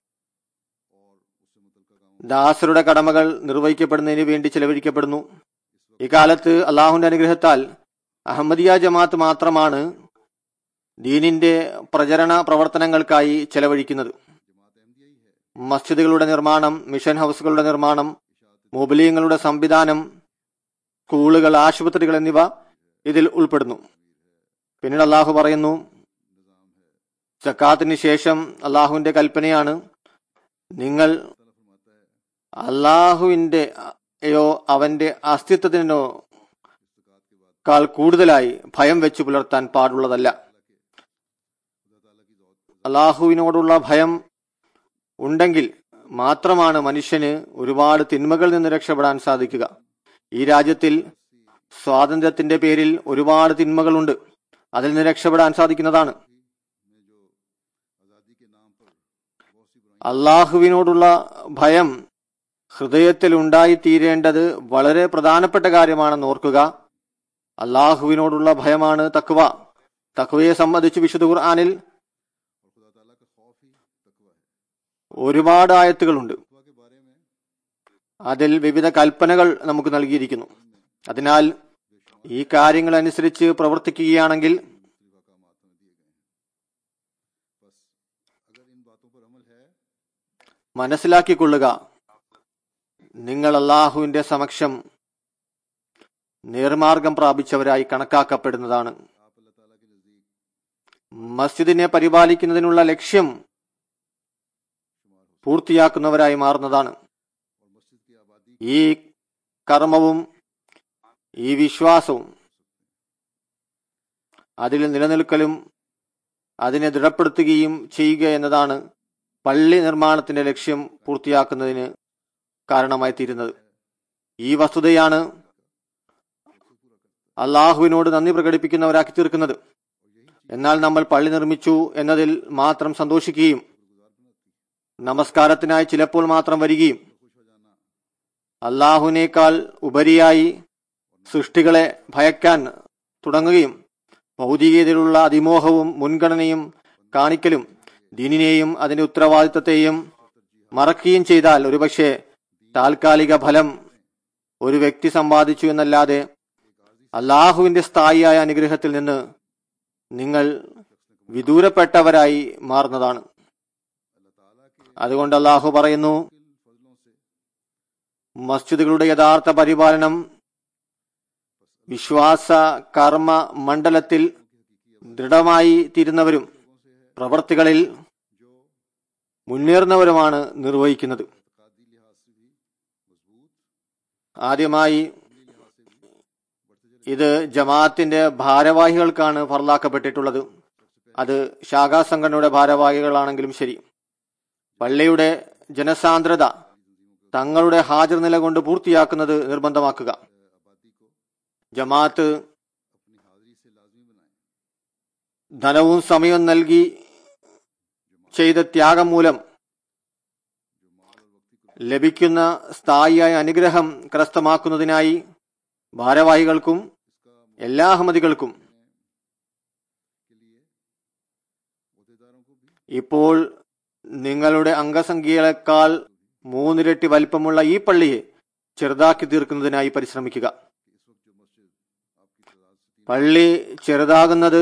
ദാസരുടെ കടമകൾ നിർവഹിക്കപ്പെടുന്നതിന് വേണ്ടി ചെലവഴിക്കപ്പെടുന്നു ഇക്കാലത്ത് അള്ളാഹുന്റെ അനുഗ്രഹത്താൽ അഹമ്മദിയ ജമാഅത്ത് മാത്രമാണ് ദീനിന്റെ പ്രചരണ പ്രവർത്തനങ്ങൾക്കായി ചെലവഴിക്കുന്നത് മസ്ജിദുകളുടെ നിർമ്മാണം മിഷൻ ഹൗസുകളുടെ നിർമ്മാണം മൊബിലിയങ്ങളുടെ സംവിധാനം സ്കൂളുകൾ ആശുപത്രികൾ എന്നിവ ഇതിൽ ഉൾപ്പെടുന്നു പിന്നീട് അള്ളാഹു പറയുന്നു സക്കാത്തിന് ശേഷം അള്ളാഹുവിന്റെ കൽപ്പനയാണ് നിങ്ങൾ അള്ളാഹുവിന്റെ യോ അവന്റെ അസ്തിത്വത്തിനോ കാൾ കൂടുതലായി ഭയം വെച്ചു പുലർത്താൻ പാടുള്ളതല്ല അള്ളാഹുവിനോടുള്ള ഭയം ഉണ്ടെങ്കിൽ മാത്രമാണ് മനുഷ്യന് ഒരുപാട് തിന്മകളിൽ നിന്ന് രക്ഷപ്പെടാൻ സാധിക്കുക ഈ രാജ്യത്തിൽ സ്വാതന്ത്ര്യത്തിന്റെ പേരിൽ ഒരുപാട് തിന്മകളുണ്ട് അതിൽ നിന്ന് രക്ഷപ്പെടാൻ സാധിക്കുന്നതാണ് അള്ളാഹുവിനോടുള്ള ഭയം ഹൃദയത്തിൽ ഉണ്ടായിത്തീരേണ്ടത് വളരെ പ്രധാനപ്പെട്ട കാര്യമാണെന്ന് ഓർക്കുക അള്ളാഹുവിനോടുള്ള ഭയമാണ് തക്വ തക്വയെ സംബന്ധിച്ച് വിശുദ്ധ ഖുർആാനിൽ ഒരുപാട് ആയത്തുകളുണ്ട് അതിൽ വിവിധ കൽപ്പനകൾ നമുക്ക് നൽകിയിരിക്കുന്നു അതിനാൽ ഈ കാര്യങ്ങൾ അനുസരിച്ച് പ്രവർത്തിക്കുകയാണെങ്കിൽ മനസ്സിലാക്കിക്കൊള്ളുക നിങ്ങൾ അള്ളാഹുവിന്റെ സമക്ഷം നേർമാർഗം പ്രാപിച്ചവരായി കണക്കാക്കപ്പെടുന്നതാണ് മസ്ജിദിനെ പരിപാലിക്കുന്നതിനുള്ള ലക്ഷ്യം പൂർത്തിയാക്കുന്നവരായി മാറുന്നതാണ് ഈ കർമ്മവും ഈ വിശ്വാസവും അതിൽ നിലനിൽക്കലും അതിനെ ദൃഢപ്പെടുത്തുകയും ചെയ്യുക എന്നതാണ് പള്ളി നിർമ്മാണത്തിന്റെ ലക്ഷ്യം പൂർത്തിയാക്കുന്നതിന് കാരണമായി തീരുന്നത് ഈ വസ്തുതയാണ് അള്ളാഹുവിനോട് നന്ദി പ്രകടിപ്പിക്കുന്നവരാക്കി തീർക്കുന്നത് എന്നാൽ നമ്മൾ പള്ളി നിർമ്മിച്ചു എന്നതിൽ മാത്രം സന്തോഷിക്കുകയും നമസ്കാരത്തിനായി ചിലപ്പോൾ മാത്രം വരികയും അള്ളാഹുവിനേക്കാൾ ഉപരിയായി സൃഷ്ടികളെ ഭയക്കാൻ തുടങ്ങുകയും ഭൗതികതയിലുള്ള അതിമോഹവും മുൻഗണനയും കാണിക്കലും ദീനിനെയും അതിന്റെ ഉത്തരവാദിത്തത്തെയും മറക്കുകയും ചെയ്താൽ ഒരുപക്ഷെ താൽക്കാലിക ഫലം ഒരു വ്യക്തി സമ്പാദിച്ചു എന്നല്ലാതെ അള്ളാഹുവിന്റെ സ്ഥായിയായ അനുഗ്രഹത്തിൽ നിന്ന് നിങ്ങൾ വിദൂരപ്പെട്ടവരായി മാറുന്നതാണ് അതുകൊണ്ട് അള്ളാഹു പറയുന്നു മസ്ജിദുകളുടെ യഥാർത്ഥ പരിപാലനം വിശ്വാസ കർമ്മ മണ്ഡലത്തിൽ ദൃഢമായി തീരുന്നവരും പ്രവർത്തികളിൽ മുന്നേറുന്നവരുമാണ് നിർവഹിക്കുന്നത് ആദ്യമായി ഇത് ജമാഅത്തിന്റെ ഭാരവാഹികൾക്കാണ് ഫർലാക്കപ്പെട്ടിട്ടുള്ളത് അത് ശാഖാ സംഘടനയുടെ ഭാരവാഹികളാണെങ്കിലും ശരി പള്ളിയുടെ ജനസാന്ദ്രത തങ്ങളുടെ ഹാജർ നില കൊണ്ട് പൂർത്തിയാക്കുന്നത് നിർബന്ധമാക്കുക ജമാഅത്ത് ധനവും സമയവും നൽകി ചെയ്ത ത്യാഗം മൂലം ലഭിക്കുന്ന സ്ഥായിയായ അനുഗ്രഹം കരസ്ഥമാക്കുന്നതിനായി ഭാരവാഹികൾക്കും എല്ലാ അഹമ്മദികൾക്കും ഇപ്പോൾ നിങ്ങളുടെ അംഗസംഖ്യയേക്കാൾ മൂന്നിരട്ടി വലിപ്പമുള്ള ഈ പള്ളിയെ ചെറുതാക്കി തീർക്കുന്നതിനായി പരിശ്രമിക്കുക പള്ളി ചെറുതാകുന്നത്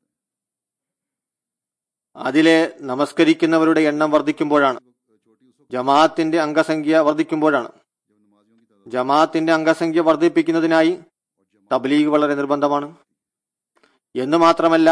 അതിലെ നമസ്കരിക്കുന്നവരുടെ എണ്ണം വർദ്ധിക്കുമ്പോഴാണ് ജമാഅത്തിന്റെ അംഗസംഖ്യ വർദ്ധിക്കുമ്പോഴാണ് ജമാഅത്തിന്റെ അംഗസംഖ്യ വർദ്ധിപ്പിക്കുന്നതിനായി തബ്ലീഗ് വളരെ നിർബന്ധമാണ് എന്ന് മാത്രമല്ല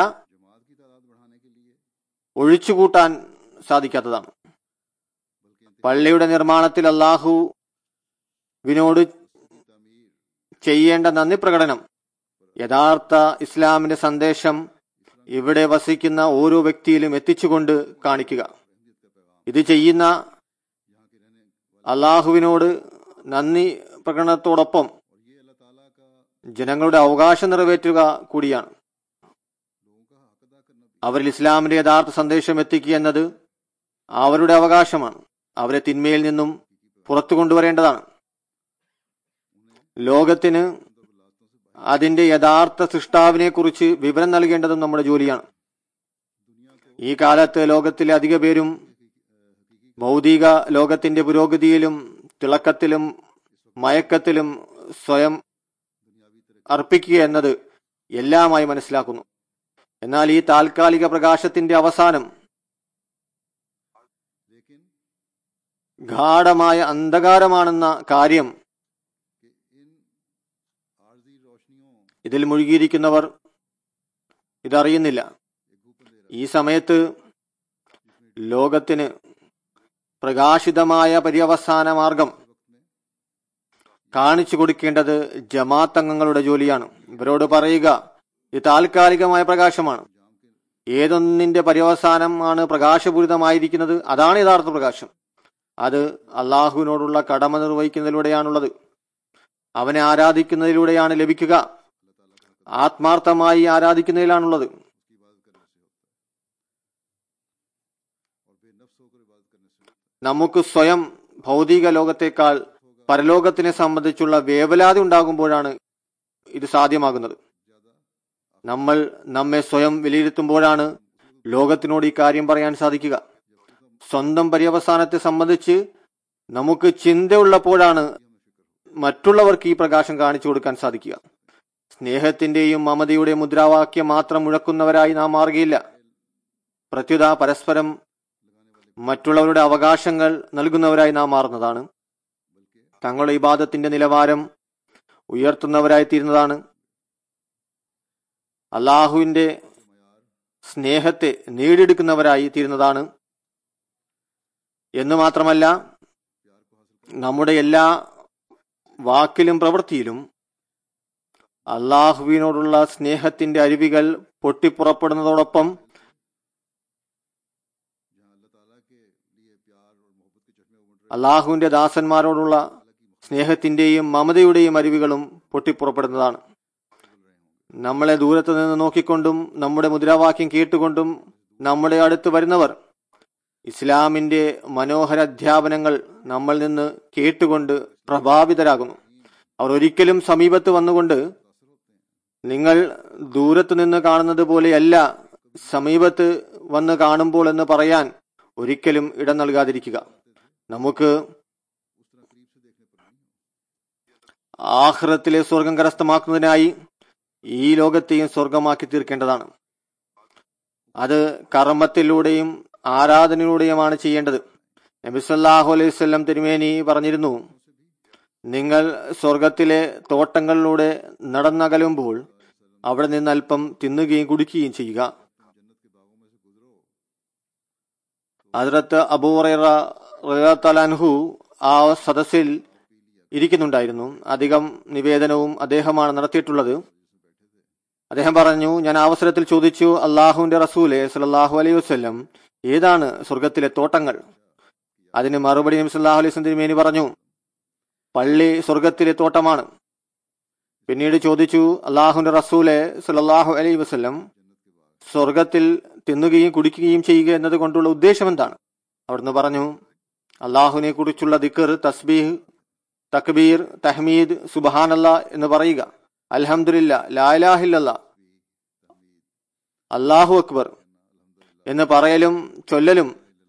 ഒഴിച്ചുകൂട്ടാൻ സാധിക്കാത്തതാണ് പള്ളിയുടെ നിർമ്മാണത്തിൽ അള്ളാഹുവിനോട് ചെയ്യേണ്ട നന്ദി പ്രകടനം യഥാർത്ഥ ഇസ്ലാമിന്റെ സന്ദേശം ഇവിടെ വസിക്കുന്ന ഓരോ വ്യക്തിയിലും എത്തിച്ചുകൊണ്ട് കാണിക്കുക ഇത് ചെയ്യുന്ന അള്ളാഹുവിനോട് നന്ദി പ്രകടനത്തോടൊപ്പം ജനങ്ങളുടെ അവകാശം നിറവേറ്റുക കൂടിയാണ് അവരിൽ ഇസ്ലാമിന്റെ യഥാർത്ഥ സന്ദേശം എത്തിക്കുക എന്നത് അവരുടെ അവകാശമാണ് അവരെ തിന്മയിൽ നിന്നും പുറത്തു കൊണ്ടുവരേണ്ടതാണ് ലോകത്തിന് അതിന്റെ യഥാർത്ഥ സൃഷ്ടാവിനെ കുറിച്ച് വിവരം നൽകേണ്ടതും നമ്മുടെ ജോലിയാണ് ഈ കാലത്ത് ലോകത്തിലെ അധിക പേരും ഭൗതിക ലോകത്തിന്റെ പുരോഗതിയിലും തിളക്കത്തിലും മയക്കത്തിലും സ്വയം അർപ്പിക്കുക എന്നത് എല്ലാമായി മനസ്സിലാക്കുന്നു എന്നാൽ ഈ താൽക്കാലിക പ്രകാശത്തിന്റെ അവസാനം ഗാഠമായ അന്ധകാരമാണെന്ന കാര്യം ഇതിൽ മുഴുകിയിരിക്കുന്നവർ ഇതറിയുന്നില്ല ഈ സമയത്ത് ലോകത്തിന് പ്രകാശിതമായ പര്യവസാന മാർഗം കാണിച്ചു കൊടുക്കേണ്ടത് ജമാഅത്ത് അംഗങ്ങളുടെ ജോലിയാണ് ഇവരോട് പറയുക ഇത് താൽക്കാലികമായ പ്രകാശമാണ് ഏതൊന്നിന്റെ പര്യവസാനമാണ് പ്രകാശപൂരിതമായിരിക്കുന്നത് അതാണ് യഥാർത്ഥ പ്രകാശം അത് അള്ളാഹുവിനോടുള്ള കടമ നിർവഹിക്കുന്നതിലൂടെയാണുള്ളത് അവനെ ആരാധിക്കുന്നതിലൂടെയാണ് ലഭിക്കുക ആത്മാർത്ഥമായി ആരാധിക്കുന്നതിലാണുള്ളത് നമുക്ക് സ്വയം ഭൗതിക ലോകത്തേക്കാൾ പരലോകത്തിനെ സംബന്ധിച്ചുള്ള വേവലാതി ഉണ്ടാകുമ്പോഴാണ് ഇത് സാധ്യമാകുന്നത് നമ്മൾ നമ്മെ സ്വയം വിലയിരുത്തുമ്പോഴാണ് ലോകത്തിനോട് ഈ കാര്യം പറയാൻ സാധിക്കുക സ്വന്തം പര്യവസാനത്തെ സംബന്ധിച്ച് നമുക്ക് ചിന്തയുള്ളപ്പോഴാണ് മറ്റുള്ളവർക്ക് ഈ പ്രകാശം കാണിച്ചു കൊടുക്കാൻ സാധിക്കുക സ്നേഹത്തിന്റെയും മമതയുടെയും മുദ്രാവാക്യം മാത്രം മുഴക്കുന്നവരായി നാം മാറുകയില്ല പ്രത്യുത പരസ്പരം മറ്റുള്ളവരുടെ അവകാശങ്ങൾ നൽകുന്നവരായി നാം മാറുന്നതാണ് തങ്ങളുടെ ഇബാദത്തിന്റെ നിലവാരം ഉയർത്തുന്നവരായി തീരുന്നതാണ് അള്ളാഹുവിന്റെ സ്നേഹത്തെ നേടിയെടുക്കുന്നവരായി തീരുന്നതാണ് എന്ന് മാത്രമല്ല നമ്മുടെ എല്ലാ വാക്കിലും പ്രവൃത്തിയിലും അള്ളാഹുവിനോടുള്ള സ്നേഹത്തിന്റെ അരുവികൾ പൊട്ടിപ്പുറപ്പെടുന്നതോടൊപ്പം അള്ളാഹുവിന്റെ ദാസന്മാരോടുള്ള സ്നേഹത്തിന്റെയും മമതയുടെയും അരുവികളും പൊട്ടിപ്പുറപ്പെടുന്നതാണ് നമ്മളെ ദൂരത്ത് നിന്ന് നോക്കിക്കൊണ്ടും നമ്മുടെ മുദ്രാവാക്യം കേട്ടുകൊണ്ടും നമ്മുടെ അടുത്ത് വരുന്നവർ ഇസ്ലാമിന്റെ മനോഹര അധ്യാപനങ്ങൾ നമ്മൾ നിന്ന് കേട്ടുകൊണ്ട് പ്രഭാവിതരാകുന്നു അവർ ഒരിക്കലും സമീപത്ത് വന്നുകൊണ്ട് നിങ്ങൾ ദൂരത്ത് നിന്ന് കാണുന്നത് പോലെയല്ല സമീപത്ത് വന്ന് കാണുമ്പോൾ എന്ന് പറയാൻ ഒരിക്കലും ഇടം നൽകാതിരിക്കുക നമുക്ക് ആഹ്റത്തിലെ സ്വർഗം കരസ്ഥമാക്കുന്നതിനായി ഈ ലോകത്തെയും സ്വർഗമാക്കി തീർക്കേണ്ടതാണ് അത് കർമ്മത്തിലൂടെയും ആരാധനയിലൂടെയുമാണ് ചെയ്യേണ്ടത് നബിസല്ലാഹു അലൈഹി സ്വല്ലം തിരുമേനി പറഞ്ഞിരുന്നു നിങ്ങൾ സ്വർഗത്തിലെ തോട്ടങ്ങളിലൂടെ നടന്നകലുമ്പോൾ അവിടെ നിന്ന് അല്പം തിന്നുകയും കുടിക്കുകയും ചെയ്യുക അതിർത്ത് അബൂറു ആ സദസ്സിൽ ഇരിക്കുന്നുണ്ടായിരുന്നു അധികം നിവേദനവും അദ്ദേഹമാണ് നടത്തിയിട്ടുള്ളത് അദ്ദേഹം പറഞ്ഞു ഞാൻ ആ അവസരത്തിൽ ചോദിച്ചു അള്ളാഹുവിന്റെ റസൂലെ സലാഹു അലൈഹി വസ്ല്ലം ഏതാണ് സ്വർഗത്തിലെ തോട്ടങ്ങൾ അതിന് മറുപടി നബി സല്ലാഹു അലൈഹി വസ്ലം തിരുമേനി പറഞ്ഞു പള്ളി സ്വർഗത്തിലെ തോട്ടമാണ് പിന്നീട് ചോദിച്ചു അള്ളാഹുന്റെ റസൂലെ സലാഹു അലൈഹി വസ്ല്ലം സ്വർഗത്തിൽ തിന്നുകയും കുടിക്കുകയും ചെയ്യുക എന്നത് കൊണ്ടുള്ള ഉദ്ദേശം എന്താണ് അവിടുന്ന് പറഞ്ഞു അള്ളാഹുവിനെ കുറിച്ചുള്ള ദിക്കർ തസ്ബീഹ് തക്ബീർ തഹ്മീദ് സുബഹാനല്ല എന്ന് പറയുക അൽഹംദുലില്ല ലാലാഹില്ല അള്ളാഹു അക്ബർ എന്ന് പറയലും ചൊല്ലലും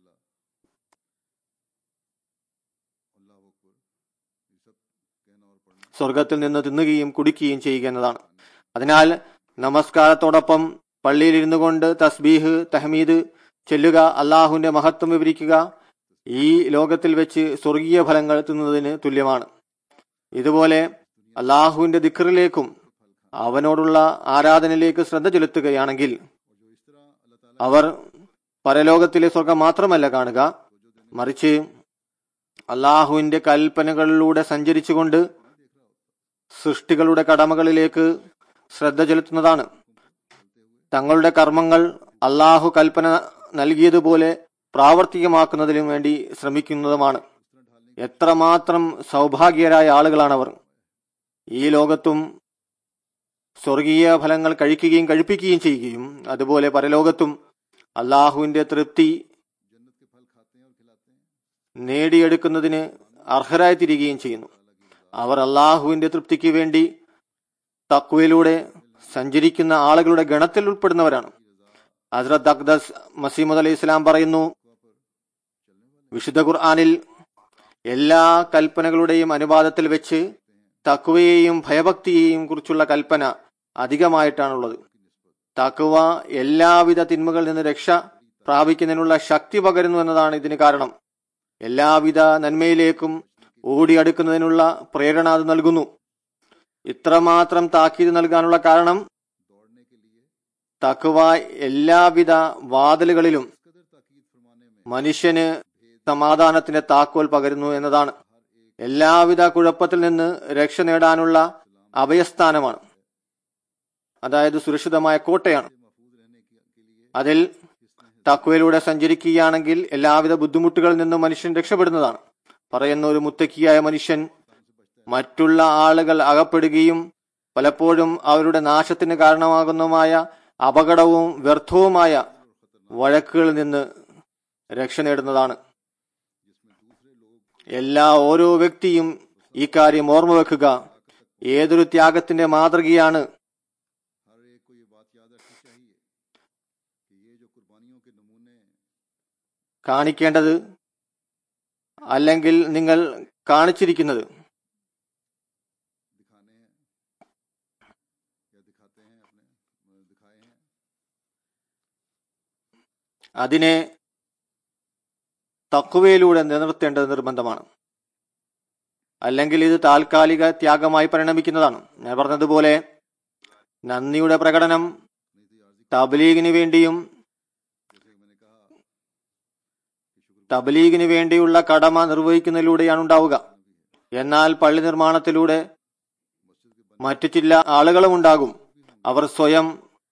സ്വർഗത്തിൽ നിന്ന് തിന്നുകയും കുടിക്കുകയും ചെയ്യുക എന്നതാണ് അതിനാൽ നമസ്കാരത്തോടൊപ്പം പള്ളിയിൽ ഇരുന്നു കൊണ്ട് തസ്ബീഹ് തഹമീദ് ചെല്ലുക അള്ളാഹുവിന്റെ മഹത്വം വിവരിക്കുക ഈ ലോകത്തിൽ വെച്ച് സ്വർഗീയ ഫലങ്ങൾ തിന്നുന്നതിന് തുല്യമാണ് ഇതുപോലെ അള്ളാഹുവിന്റെ ദിക്കറിലേക്കും അവനോടുള്ള ആരാധനയിലേക്ക് ശ്രദ്ധ ചെലുത്തുകയാണെങ്കിൽ അവർ പരലോകത്തിലെ സ്വർഗം മാത്രമല്ല കാണുക മറിച്ച് അള്ളാഹുവിന്റെ കൽപ്പനകളിലൂടെ സഞ്ചരിച്ചുകൊണ്ട് സൃഷ്ടികളുടെ കടമകളിലേക്ക് ശ്രദ്ധ ചെലുത്തുന്നതാണ് തങ്ങളുടെ കർമ്മങ്ങൾ അള്ളാഹു കൽപ്പന നൽകിയതുപോലെ പ്രാവർത്തികമാക്കുന്നതിനും വേണ്ടി ശ്രമിക്കുന്നതുമാണ് എത്രമാത്രം സൗഭാഗ്യരായ ആളുകളാണവർ ഈ ലോകത്തും സ്വർഗീയ ഫലങ്ങൾ കഴിക്കുകയും കഴിപ്പിക്കുകയും ചെയ്യുകയും അതുപോലെ പരലോകത്തും അള്ളാഹുവിന്റെ തൃപ്തി നേടിയെടുക്കുന്നതിന് അർഹരായി തീരുകയും ചെയ്യുന്നു അവർ അള്ളാഹുവിന്റെ തൃപ്തിക്ക് വേണ്ടി തക്വയിലൂടെ സഞ്ചരിക്കുന്ന ആളുകളുടെ ഗണത്തിൽ ഉൾപ്പെടുന്നവരാണ് ഹസ്രത്ത് അക്ദസ് മസീമുദ് അലൈഹി ഇസ്ലാം പറയുന്നു വിശുദ്ധ ഖുർആാനിൽ എല്ലാ കൽപ്പനകളുടെയും അനുവാദത്തിൽ വെച്ച് തക്വയെയും ഭയഭക്തിയെയും കുറിച്ചുള്ള കൽപ്പന അധികമായിട്ടാണുള്ളത് തക്വ എല്ലാവിധ തിന്മകളിൽ നിന്ന് രക്ഷ പ്രാപിക്കുന്നതിനുള്ള ശക്തി പകരുന്നു എന്നതാണ് ഇതിന് കാരണം എല്ലാവിധ നന്മയിലേക്കും ഓടിയടുക്കുന്നതിനുള്ള പ്രേരണ അത് നൽകുന്നു ഇത്രമാത്രം താക്കീത് നൽകാനുള്ള കാരണം തക്വ എല്ലാവിധ വാതിലുകളിലും മനുഷ്യന് സമാധാനത്തിന്റെ താക്കോൽ പകരുന്നു എന്നതാണ് എല്ലാവിധ കുഴപ്പത്തിൽ നിന്ന് രക്ഷ നേടാനുള്ള അഭയസ്ഥാനമാണ് അതായത് സുരക്ഷിതമായ കോട്ടയാണ് അതിൽ തക്വയിലൂടെ സഞ്ചരിക്കുകയാണെങ്കിൽ എല്ലാവിധ ബുദ്ധിമുട്ടുകളിൽ നിന്നും മനുഷ്യൻ രക്ഷപ്പെടുന്നതാണ് പറയുന്ന ഒരു മുത്തക്കിയായ മനുഷ്യൻ മറ്റുള്ള ആളുകൾ അകപ്പെടുകയും പലപ്പോഴും അവരുടെ നാശത്തിന് കാരണമാകുന്നതുമായ അപകടവും വ്യർത്ഥവുമായ വഴക്കുകളിൽ നിന്ന് രക്ഷ നേടുന്നതാണ് എല്ലാ ഓരോ വ്യക്തിയും ഈ കാര്യം ഓർമ്മ വെക്കുക ഏതൊരു ത്യാഗത്തിന്റെ മാതൃകയാണ് കാണിക്കേണ്ടത് അല്ലെങ്കിൽ നിങ്ങൾ കാണിച്ചിരിക്കുന്നത് അതിനെ തക്കുവയിലൂടെ നിലനിർത്തേണ്ടത് നിർബന്ധമാണ് അല്ലെങ്കിൽ ഇത് താൽക്കാലിക ത്യാഗമായി പരിണമിക്കുന്നതാണ് ഞാൻ പറഞ്ഞതുപോലെ നന്ദിയുടെ പ്രകടനം തബ്ലീഗിന് വേണ്ടിയും തബ്ലീഗിന് വേണ്ടിയുള്ള കടമ നിർവഹിക്കുന്നതിലൂടെയാണ് ഉണ്ടാവുക എന്നാൽ പള്ളി നിർമ്മാണത്തിലൂടെ മറ്റു ചില ആളുകളും ഉണ്ടാകും അവർ സ്വയം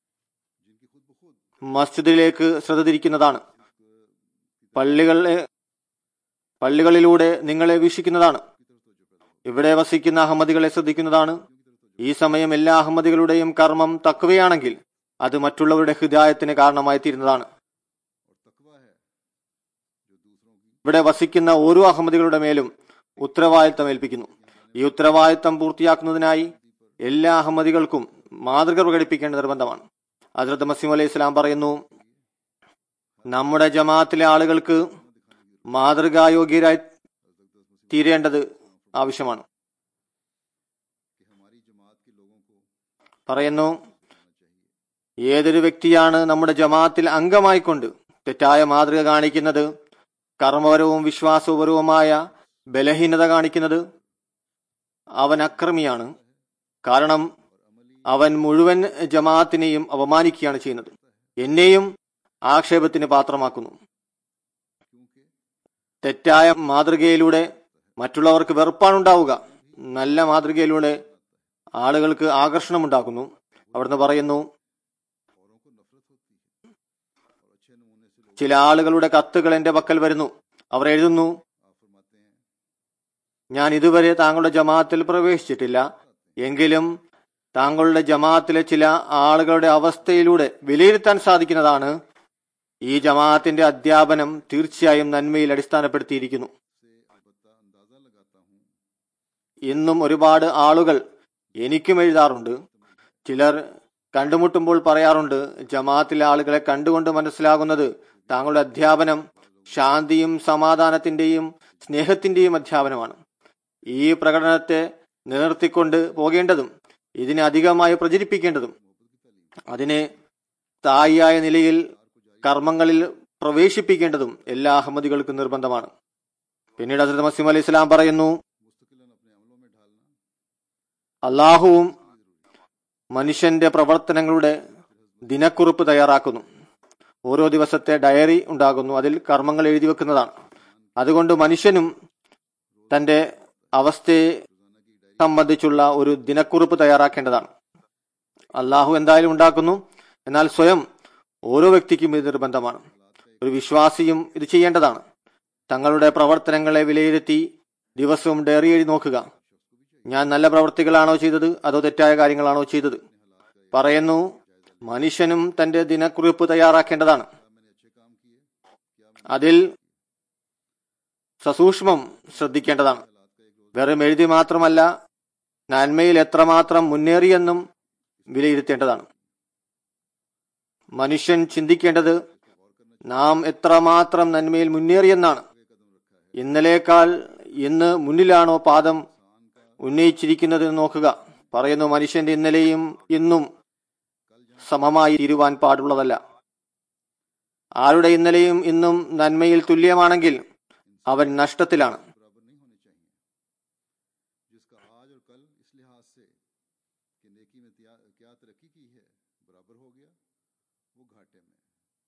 മസ്ജിദിലേക്ക് ശ്രദ്ധ തിരിക്കുന്നതാണ് പള്ളികളെ പള്ളികളിലൂടെ നിങ്ങളെ വീക്ഷിക്കുന്നതാണ് ഇവിടെ വസിക്കുന്ന അഹമ്മദികളെ ശ്രദ്ധിക്കുന്നതാണ് ഈ സമയം എല്ലാ അഹമ്മദികളുടെയും കർമ്മം തക്കുകയാണെങ്കിൽ അത് മറ്റുള്ളവരുടെ ഹൃദയത്തിന് കാരണമായി തീരുന്നതാണ് ഇവിടെ വസിക്കുന്ന ഓരോ അഹമ്മദികളുടെ മേലും ഉത്തരവാദിത്തം ഏൽപ്പിക്കുന്നു ഈ ഉത്തരവാദിത്തം പൂർത്തിയാക്കുന്നതിനായി എല്ലാ അഹമ്മദികൾക്കും മാതൃക പ്രകടിപ്പിക്കേണ്ട നിർബന്ധമാണ് ഹസ്രത്ത് മസീം അലൈഹി ഇസ്ലാം പറയുന്നു നമ്മുടെ ജമാഅത്തിലെ ആളുകൾക്ക് മാതൃകായോഗ്യരായി തീരേണ്ടത് ആവശ്യമാണ് പറയുന്നു ഏതൊരു വ്യക്തിയാണ് നമ്മുടെ ജമാഅത്തിൽ അംഗമായിക്കൊണ്ട് തെറ്റായ മാതൃക കാണിക്കുന്നത് കർമ്മപരവും വിശ്വാസപരവുമായ ബലഹീനത കാണിക്കുന്നത് അവൻ അക്രമിയാണ് കാരണം അവൻ മുഴുവൻ ജമാഅത്തിനെയും അപമാനിക്കുകയാണ് ചെയ്യുന്നത് എന്നെയും ആക്ഷേപത്തിന് പാത്രമാക്കുന്നു തെറ്റായ മാതൃകയിലൂടെ മറ്റുള്ളവർക്ക് വെറുപ്പാണുണ്ടാവുക നല്ല മാതൃകയിലൂടെ ആളുകൾക്ക് ആകർഷണമുണ്ടാക്കുന്നു അവിടുന്ന് പറയുന്നു औरों को नफरत होती है और अच्छे नमूने से लोग ചില ആളുകളുടെ കത്തുകൾ എന്റെ പക്കൽ വരുന്നു അവർ എഴുതുന്നു आप फरमाते हैं ഞാൻ ഇതുവരെ താങ്കളുടെ ജമാഅത്തിൽ പ്രവേശിച്ചിട്ടില്ല എങ്കിലും താങ്കളുടെ ജമാഅത്തിലെ ചില ആളുകളുടെ അവസ്ഥയിലൂടെ വിലയിരുത്താൻ സാധിക്കുന്നതാണ് ഈ ജമാഅത്തിന്റെ അധ്യാപനം തീർച്ചയായും നന്മയിൽ അടിസ്ഥാനപ്പെടുത്തിയിരിക്കുന്നു से अलबत्ता अंदाजा लगाता हूँ ഇന്നും ഒരുപാട് ആളുകൾ എനിക്കും എഴുതാറുണ്ട് ചിലർ കണ്ടുമുട്ടുമ്പോൾ പറയാറുണ്ട് ജമാഅത്തിലെ ആളുകളെ കണ്ടുകൊണ്ട് മനസ്സിലാകുന്നത് താങ്കളുടെ അധ്യാപനം ശാന്തിയും സമാധാനത്തിന്റെയും സ്നേഹത്തിന്റെയും അധ്യാപനമാണ് ഈ പ്രകടനത്തെ നിലനിർത്തിക്കൊണ്ട് പോകേണ്ടതും ഇതിനെ അധികമായി പ്രചരിപ്പിക്കേണ്ടതും അതിനെ സ്ഥായിയായ നിലയിൽ കർമ്മങ്ങളിൽ പ്രവേശിപ്പിക്കേണ്ടതും എല്ലാ അഹമ്മദികൾക്കും നിർബന്ധമാണ് പിന്നീട് ഹസരത് മസീം അലി ഇസ്ലാം പറയുന്നു मुस्तकिलन अपने अमलों में ढालना അള്ളാഹുവും മനുഷ്യന്റെ പ്രവർത്തനങ്ങളുടെ ദിനക്കുറിപ്പ് തയ്യാറാക്കുന്നു ഓരോ ദിവസത്തെ ഡയറി ഉണ്ടാകുന്നു അതിൽ കർമ്മങ്ങൾ എഴുതി വെക്കുന്നതാണ് അതുകൊണ്ട് മനുഷ്യനും തന്റെ അവസ്ഥയെ സംബന്ധിച്ചുള്ള ഒരു ദിനക്കുറിപ്പ് തയ്യാറാക്കേണ്ടതാണ് അള്ളാഹു എന്തായാലും ഉണ്ടാക്കുന്നു എന്നാൽ സ്വയം ഓരോ വ്യക്തിക്കും ഇത് നിർബന്ധമാണ് ഒരു വിശ്വാസിയും ഇത് ചെയ്യേണ്ടതാണ് തങ്ങളുടെ പ്രവർത്തനങ്ങളെ വിലയിരുത്തി ദിവസവും ഡയറി എഴുതി നോക്കുക ഞാൻ നല്ല പ്രവൃത്തികളാണോ ചെയ്തത് അതോ തെറ്റായ കാര്യങ്ങളാണോ ചെയ്തത് പറയുന്നു മനുഷ്യനും തന്റെ ദിനക്കുറിപ്പ് തയ്യാറാക്കേണ്ടതാണ് അതിൽ സസൂക്ഷ്മം ശ്രദ്ധിക്കേണ്ടതാണ് വെറും എഴുതി മാത്രമല്ല നന്മയിൽ എത്രമാത്രം മുന്നേറിയെന്നും വിലയിരുത്തേണ്ടതാണ് മനുഷ്യൻ ചിന്തിക്കേണ്ടത് നാം എത്രമാത്രം നന്മയിൽ മുന്നേറിയെന്നാണ് ഇന്നലേക്കാൾ ഇന്ന് മുന്നിലാണോ പാദം ഉന്നയിച്ചിരിക്കുന്നത് എന്ന് നോക്കുക പറയുന്നു മനുഷ്യന്റെ ഇന്നലെയും ഇന്നും സമമായി തീരുവാൻ പാടുള്ളതല്ല ആരുടെ ഇന്നലെയും ഇന്നും നന്മയിൽ തുല്യമാണെങ്കിൽ അവൻ നഷ്ടത്തിലാണ് बराबर नहीं होने चाहिए जिसका आज और कल इस लिहाज से कि नेकी में त्या- क्या तरक्की की है बराबर हो गया वो घाटे में है।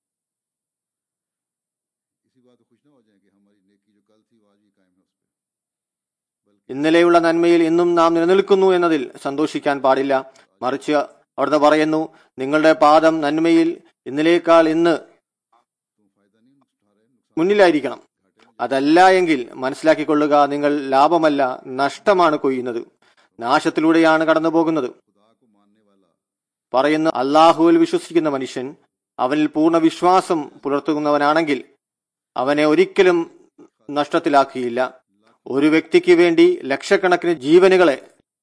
इसी बात को खुश ना हो जाए कि हमारी नेकी जो कल थी वो आज भी कायम है उस पर बल्कि ഇന്നലെയുള്ള നന്മയിൽ ഇന്നും നാം നിലനിൽക്കുന്നു എന്നതിൽ സന്തോഷിക്കാൻ പാടില്ല മറിച്ച് അവിടുന്ന് പറയുന്നു നിങ്ങളുടെ പാദം നന്മയിൽ ഇന്നലേക്കാൾ ഇന്ന് तुम फायदा नहीं उठा रहे नुकसान മുന്നിലായിരിക്കണം അതല്ല എങ്കിൽ മനസ്സിലാക്കിക്കൊള്ളുക നിങ്ങൾ ലാഭമല്ല നഷ്ടമാണ് കൊയ്യുന്നത് നാശത്തിലൂടെയാണ് കടന്നു പോകുന്നത് खुदा को मानने वाला പറയുന്ന അള്ളാഹുവിൽ വിശ്വസിക്കുന്ന മനുഷ്യൻ അവനിൽ പൂർണ്ണ വിശ്വാസം പുലർത്തുന്നവനാണെങ്കിൽ അവനെ ഒരിക്കലും നഷ്ടത്തിലാക്കിയില്ല ഒരു വ്യക്തിക്ക് വേണ്ടി ലക്ഷക്കണക്കിന് ജീവനുകളെ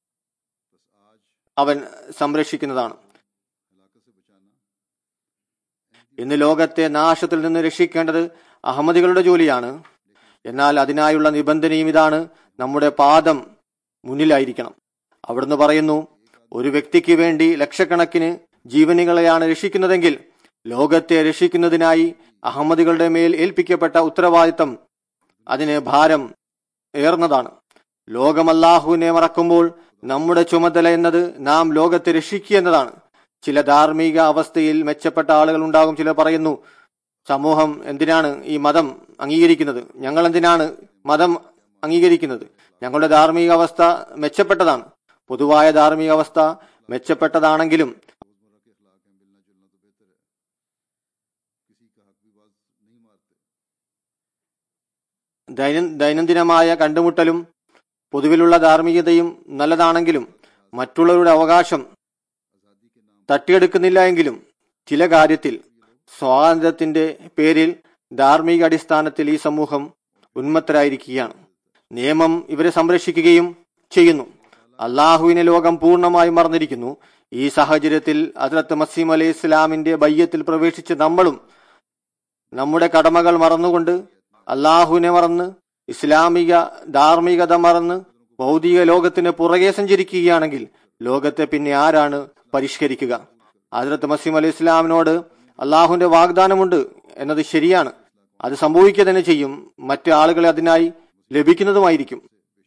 അവൻ സംരക്ഷിക്കുന്നതാണ് हलाकत से बचाना ഇന്ന് ലോകത്തെ നാശത്തിൽ നിന്ന് രക്ഷിക്കേണ്ടത് അഹമ്മദികളുടെ ജോലിയാണ് എന്നാൽ അതിനായുള്ള നിബന്ധനയും ഇതാണ് നമ്മുടെ പാദം മുന്നിലായിരിക്കണം അവിടുന്ന് പറയുന്നു ഒരു വ്യക്തിക്ക് വേണ്ടി ലക്ഷക്കണക്കിന് ജീവനുകളെയാണ് രക്ഷിക്കുന്നതെങ്കിൽ ലോകത്തെ രക്ഷിക്കുന്നതിനായി അഹമ്മദികളുടെ മേൽ ഏൽപ്പിക്കപ്പെട്ട ഉത്തരവാദിത്തം അതിന് ഭാരം ഏർന്നതാണ് ലോകം അല്ലാഹുവിനെ മറക്കുമ്പോൾ നമ്മുടെ ചുമതല എന്നത് നാം ലോകത്തെ രക്ഷിക്കുക എന്നതാണ് ചില ധാർമ്മിക അവസ്ഥയിൽ മെച്ചപ്പെട്ട ആളുകൾ ഉണ്ടാകും ചിലർ പറയുന്നു സമൂഹം എന്തിനാണ് ഈ മതം അംഗീകരിക്കുന്നത് ഞങ്ങൾ എന്തിനാണ് മതം അംഗീകരിക്കുന്നത് ഞങ്ങളുടെ ധാർമ്മിക അവസ്ഥ മെച്ചപ്പെട്ടതാണ് പൊതുവായ ധാർമ്മിക അവസ്ഥ മെച്ചപ്പെട്ടതാണെങ്കിലും रोजमर्रा के अखलाक है मिलना जुलना तो बेहतर है किसी का हक भी बाज नहीं मारते ദൈനം ദൈനംദിനമായ കണ്ടുമുട്ടലും പൊതുവിലുള്ള ധാർമ്മികതയും നല്ലതാണെങ്കിലും മറ്റുള്ളവരുടെ അവകാശം आज़ादी के नाम തട്ടിയെടുക്കുന്നില്ല എങ്കിലും ചില കാര്യത്തിൽ സ്വാതന്ത്ര്യത്തിന്റെ പേരിൽ ധാർമ്മിക അടിസ്ഥാനത്തിൽ ഈ സമൂഹം ഉന്മത്തരായിരിക്കുകയാണ് നിയമം ഇവരെ സംരക്ഷിക്കുകയും ചെയ്യുന്നു അള്ളാഹുവിനെ ലോകം പൂർണ്ണമായും മറന്നിരിക്കുന്നു ഈ സാഹചര്യത്തിൽ ഹസ്രത്ത് മസീം അലൈഹി ഇസ്ലാമിന്റെ ബയ്യത്തിൽ പ്രവേശിച്ച നമ്മളും നമ്മുടെ കടമകൾ മറന്നുകൊണ്ട് അള്ളാഹുവിനെ മറന്ന് ഇസ്ലാമിക ധാർമ്മികത മറന്ന് ഭൗതിക ലോകത്തിന് പുറകെ സഞ്ചരിക്കുകയാണെങ്കിൽ ലോകത്തെ പിന്നെ ആരാണ് പരിഷ്കരിക്കുക ഹസ്രത്ത് മസീം അലൈഹി ഇസ്ലാമിനോട് അള്ളാഹുവിന്റെ വാഗ്ദാനമുണ്ട് എന്നത് ശരിയാണ് അത് സംഭവിക്കുക തന്നെ ചെയ്യും മറ്റു ആളുകളെ അതിനായി ലഭിക്കുന്നതുമായിരിക്കും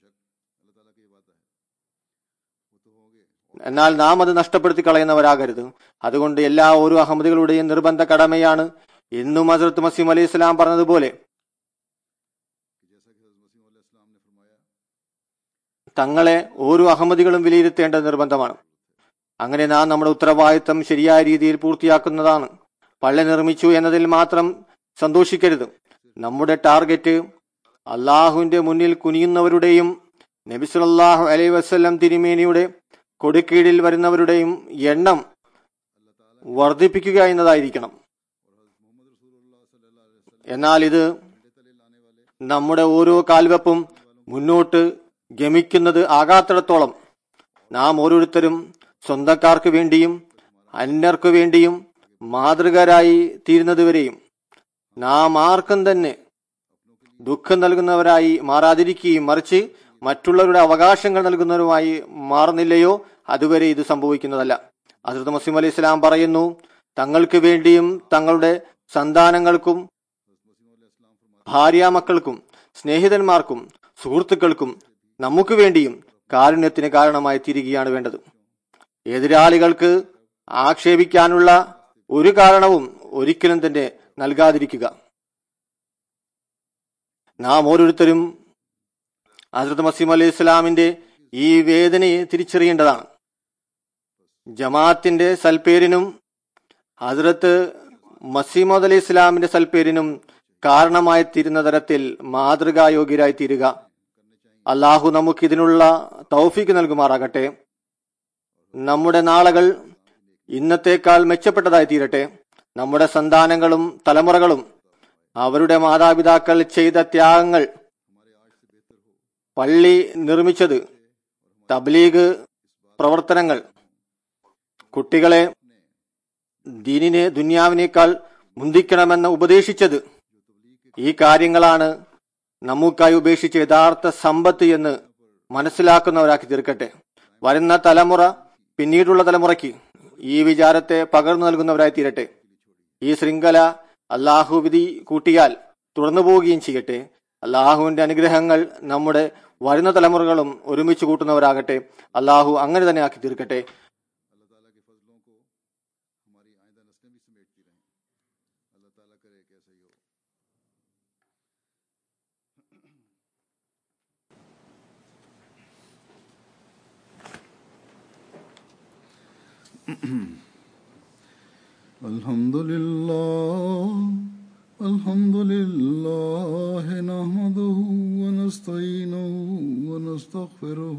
എന്നാൽ നാം അത് നഷ്ടപ്പെടുത്തി കളയുന്നവരാകരുത് അതുകൊണ്ട് എല്ലാ ഓരോ അഹമ്മദികളുടെയും നിർബന്ധ കടമയാണ് എന്നും ഹസരത്ത് മസീം അലൈഹി ഇസ്ലാം പറഞ്ഞതുപോലെ कि जैसा कि हज़रत मसीह अलैहि सलाम ने फरमाया തങ്ങളെ ഓരോ അഹമ്മദികളും വിലയിരുത്തേണ്ടത് നിർബന്ധമാണ് അങ്ങനെ നാം നമ്മുടെ ഉത്തരവാദിത്തം ശരിയായ രീതിയിൽ പൂർത്തിയാക്കുന്നതാണ് പള്ളി നിർമ്മിച്ചു എന്നതിൽ മാത്രം സന്തോഷിക്കരുത് നമ്മുടെ ടാർഗറ്റ് അള്ളാഹുവിന്റെ മുന്നിൽ കുനിയുന്നവരുടെയും നബി സല്ലല്ലാഹു അലൈഹി വസല്ലം തിരുമേനിയുടെ കൊടുക്കീഴിൽ വരുന്നവരുടെയും എണ്ണം വർദ്ധിപ്പിക്കുക എന്നതായിരിക്കണം എന്നാൽ ഇത് നമ്മുടെ ഓരോ കാൽവെപ്പും മുന്നോട്ട് ഗമിക്കുന്നത് ആകാത്തിടത്തോളം നാം ഓരോരുത്തരും സ്വന്തക്കാർക്ക് വേണ്ടിയും അന്യർക്കു വേണ്ടിയും മാതൃകരായി തീരുന്നതുവരെയും നാം ആർക്കും തന്നെ ദുഃഖം നൽകുന്നവരായി മാറാതിരിക്കുകയും മറിച്ച് മറ്റുള്ളവരുടെ അവകാശങ്ങൾ നൽകുന്നവരുമായി മാറുന്നില്ലയോ അതുവരെ ഇത് സംഭവിക്കുന്നതല്ല ഹസ്രത്ത് മുസ്ലിം അലി ഇസ്ലാം പറയുന്നു തങ്ങൾക്ക് വേണ്ടിയും തങ്ങളുടെ സന്താനങ്ങൾക്കും ഭാര്യാമക്കൾക്കും സ്നേഹിതന്മാർക്കും സുഹൃത്തുക്കൾക്കും നമുക്ക് വേണ്ടിയും കാരുണ്യത്തിന് കാരണമായി തീരുകയാണ് വേണ്ടത് എതിരാളികൾക്ക് ആക്ഷേപിക്കാനുള്ള ഒരു കാരണവും ഒരിക്കലും തന്നെ നൽകാതിരിക്കുക നാം ഓരോരുത്തരും ഹസ്രത്ത് മസീം അലൈഹി ഇസ്ലാമിന്റെ ഈ വേദനയെ തിരിച്ചറിയേണ്ടതാണ് ജമാഅത്തിന്റെ സൽപ്പേരിനും ഹസ്രത്ത് മസീമദ് അലി ഇസ്ലാമിന്റെ സൽപ്പേരിനും കാരണമായി തീരുന്ന തരത്തിൽ മാതൃകായോഗ്യരായി തീരുക അള്ളാഹു നമുക്ക് ഇതിനുള്ള തൗഫീക്ക് നൽകുമാറാകട്ടെ നമ്മുടെ നാളുകൾ ഇന്നത്തേക്കാൾ മെച്ചപ്പെട്ടതായി തീരട്ടെ നമ്മുടെ സന്താനങ്ങളും തലമുറകളും അവരുടെ മാതാപിതാക്കൾ ചെയ്ത ത്യാഗങ്ങൾ പള്ളി നിർമ്മിച്ചത് തബ്ലീഗ് പ്രവർത്തനങ്ങൾ കുട്ടികളെ ദീനിനെ ദുന്യാവിനേക്കാൾ മുന്തിക്കണമെന്ന് ഉപദേശിച്ചത് ഈ കാര്യങ്ങളാണ് നമുക്കായി ഉപേക്ഷിച്ച യഥാർത്ഥ സമ്പത്ത് എന്ന് മനസ്സിലാക്കുന്നവരാക്കി തീർക്കട്ടെ വരുന്ന തലമുറ പിന്നീടുള്ള തലമുറയ്ക്ക് ഈ വിചാരത്തെ പകർന്നു നൽകുന്നവരായി തീരട്ടെ ഈ ശൃംഖല അള്ളാഹു വിധി കൂട്ടിയാൽ തുടർന്നു പോവുകയും ചെയ്യട്ടെ അള്ളാഹുവിന്റെ അനുഗ്രഹങ്ങൾ നമ്മുടെ വരുന്ന തലമുറകളും ഒരുമിച്ച് കൂട്ടുന്നവരാകട്ടെ അള്ളാഹു അങ്ങനെ തന്നെ ആക്കി തീർക്കട്ടെ अल्लाह ताला के फजलों को हमारी आइंदा नस्लें भी समेटती रहें अल्लाह ताला करे कि ऐसा ही हो الحمد لله الحمد لله نحمده ونستعينه ونستغفره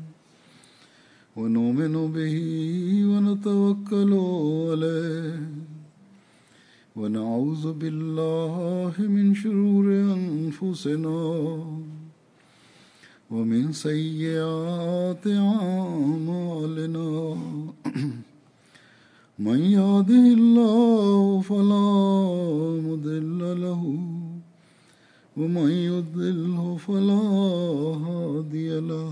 ونؤمن به ونتوكل عليه ونعوذ بالله من شرور أنفسنا ومن سيئات أعمالنا من يهده الله فلا مضل له ومن يضلله فلا هادي له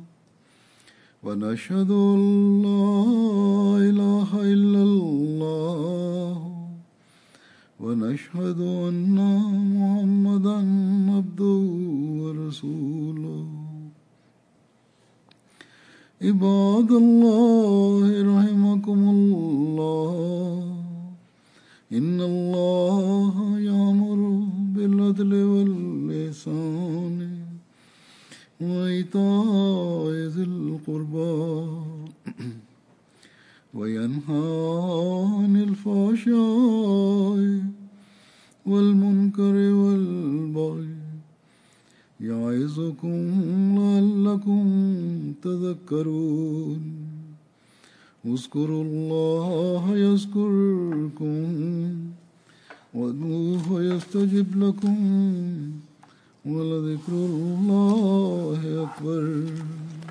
ونشهد أن لا إله إلا الله ونشهد أن محمدا عبده ورسوله عباد الله رحمكم الله إن الله يأمر بالعدل والإحسان وإيتاء ذي القربى وينهى عن الفحشاء والمنكر والبغي يعظكم لعلكم تذكرون اذكروا الله يذكركم وادعوه يستجب لكم ولذكر الله أكبر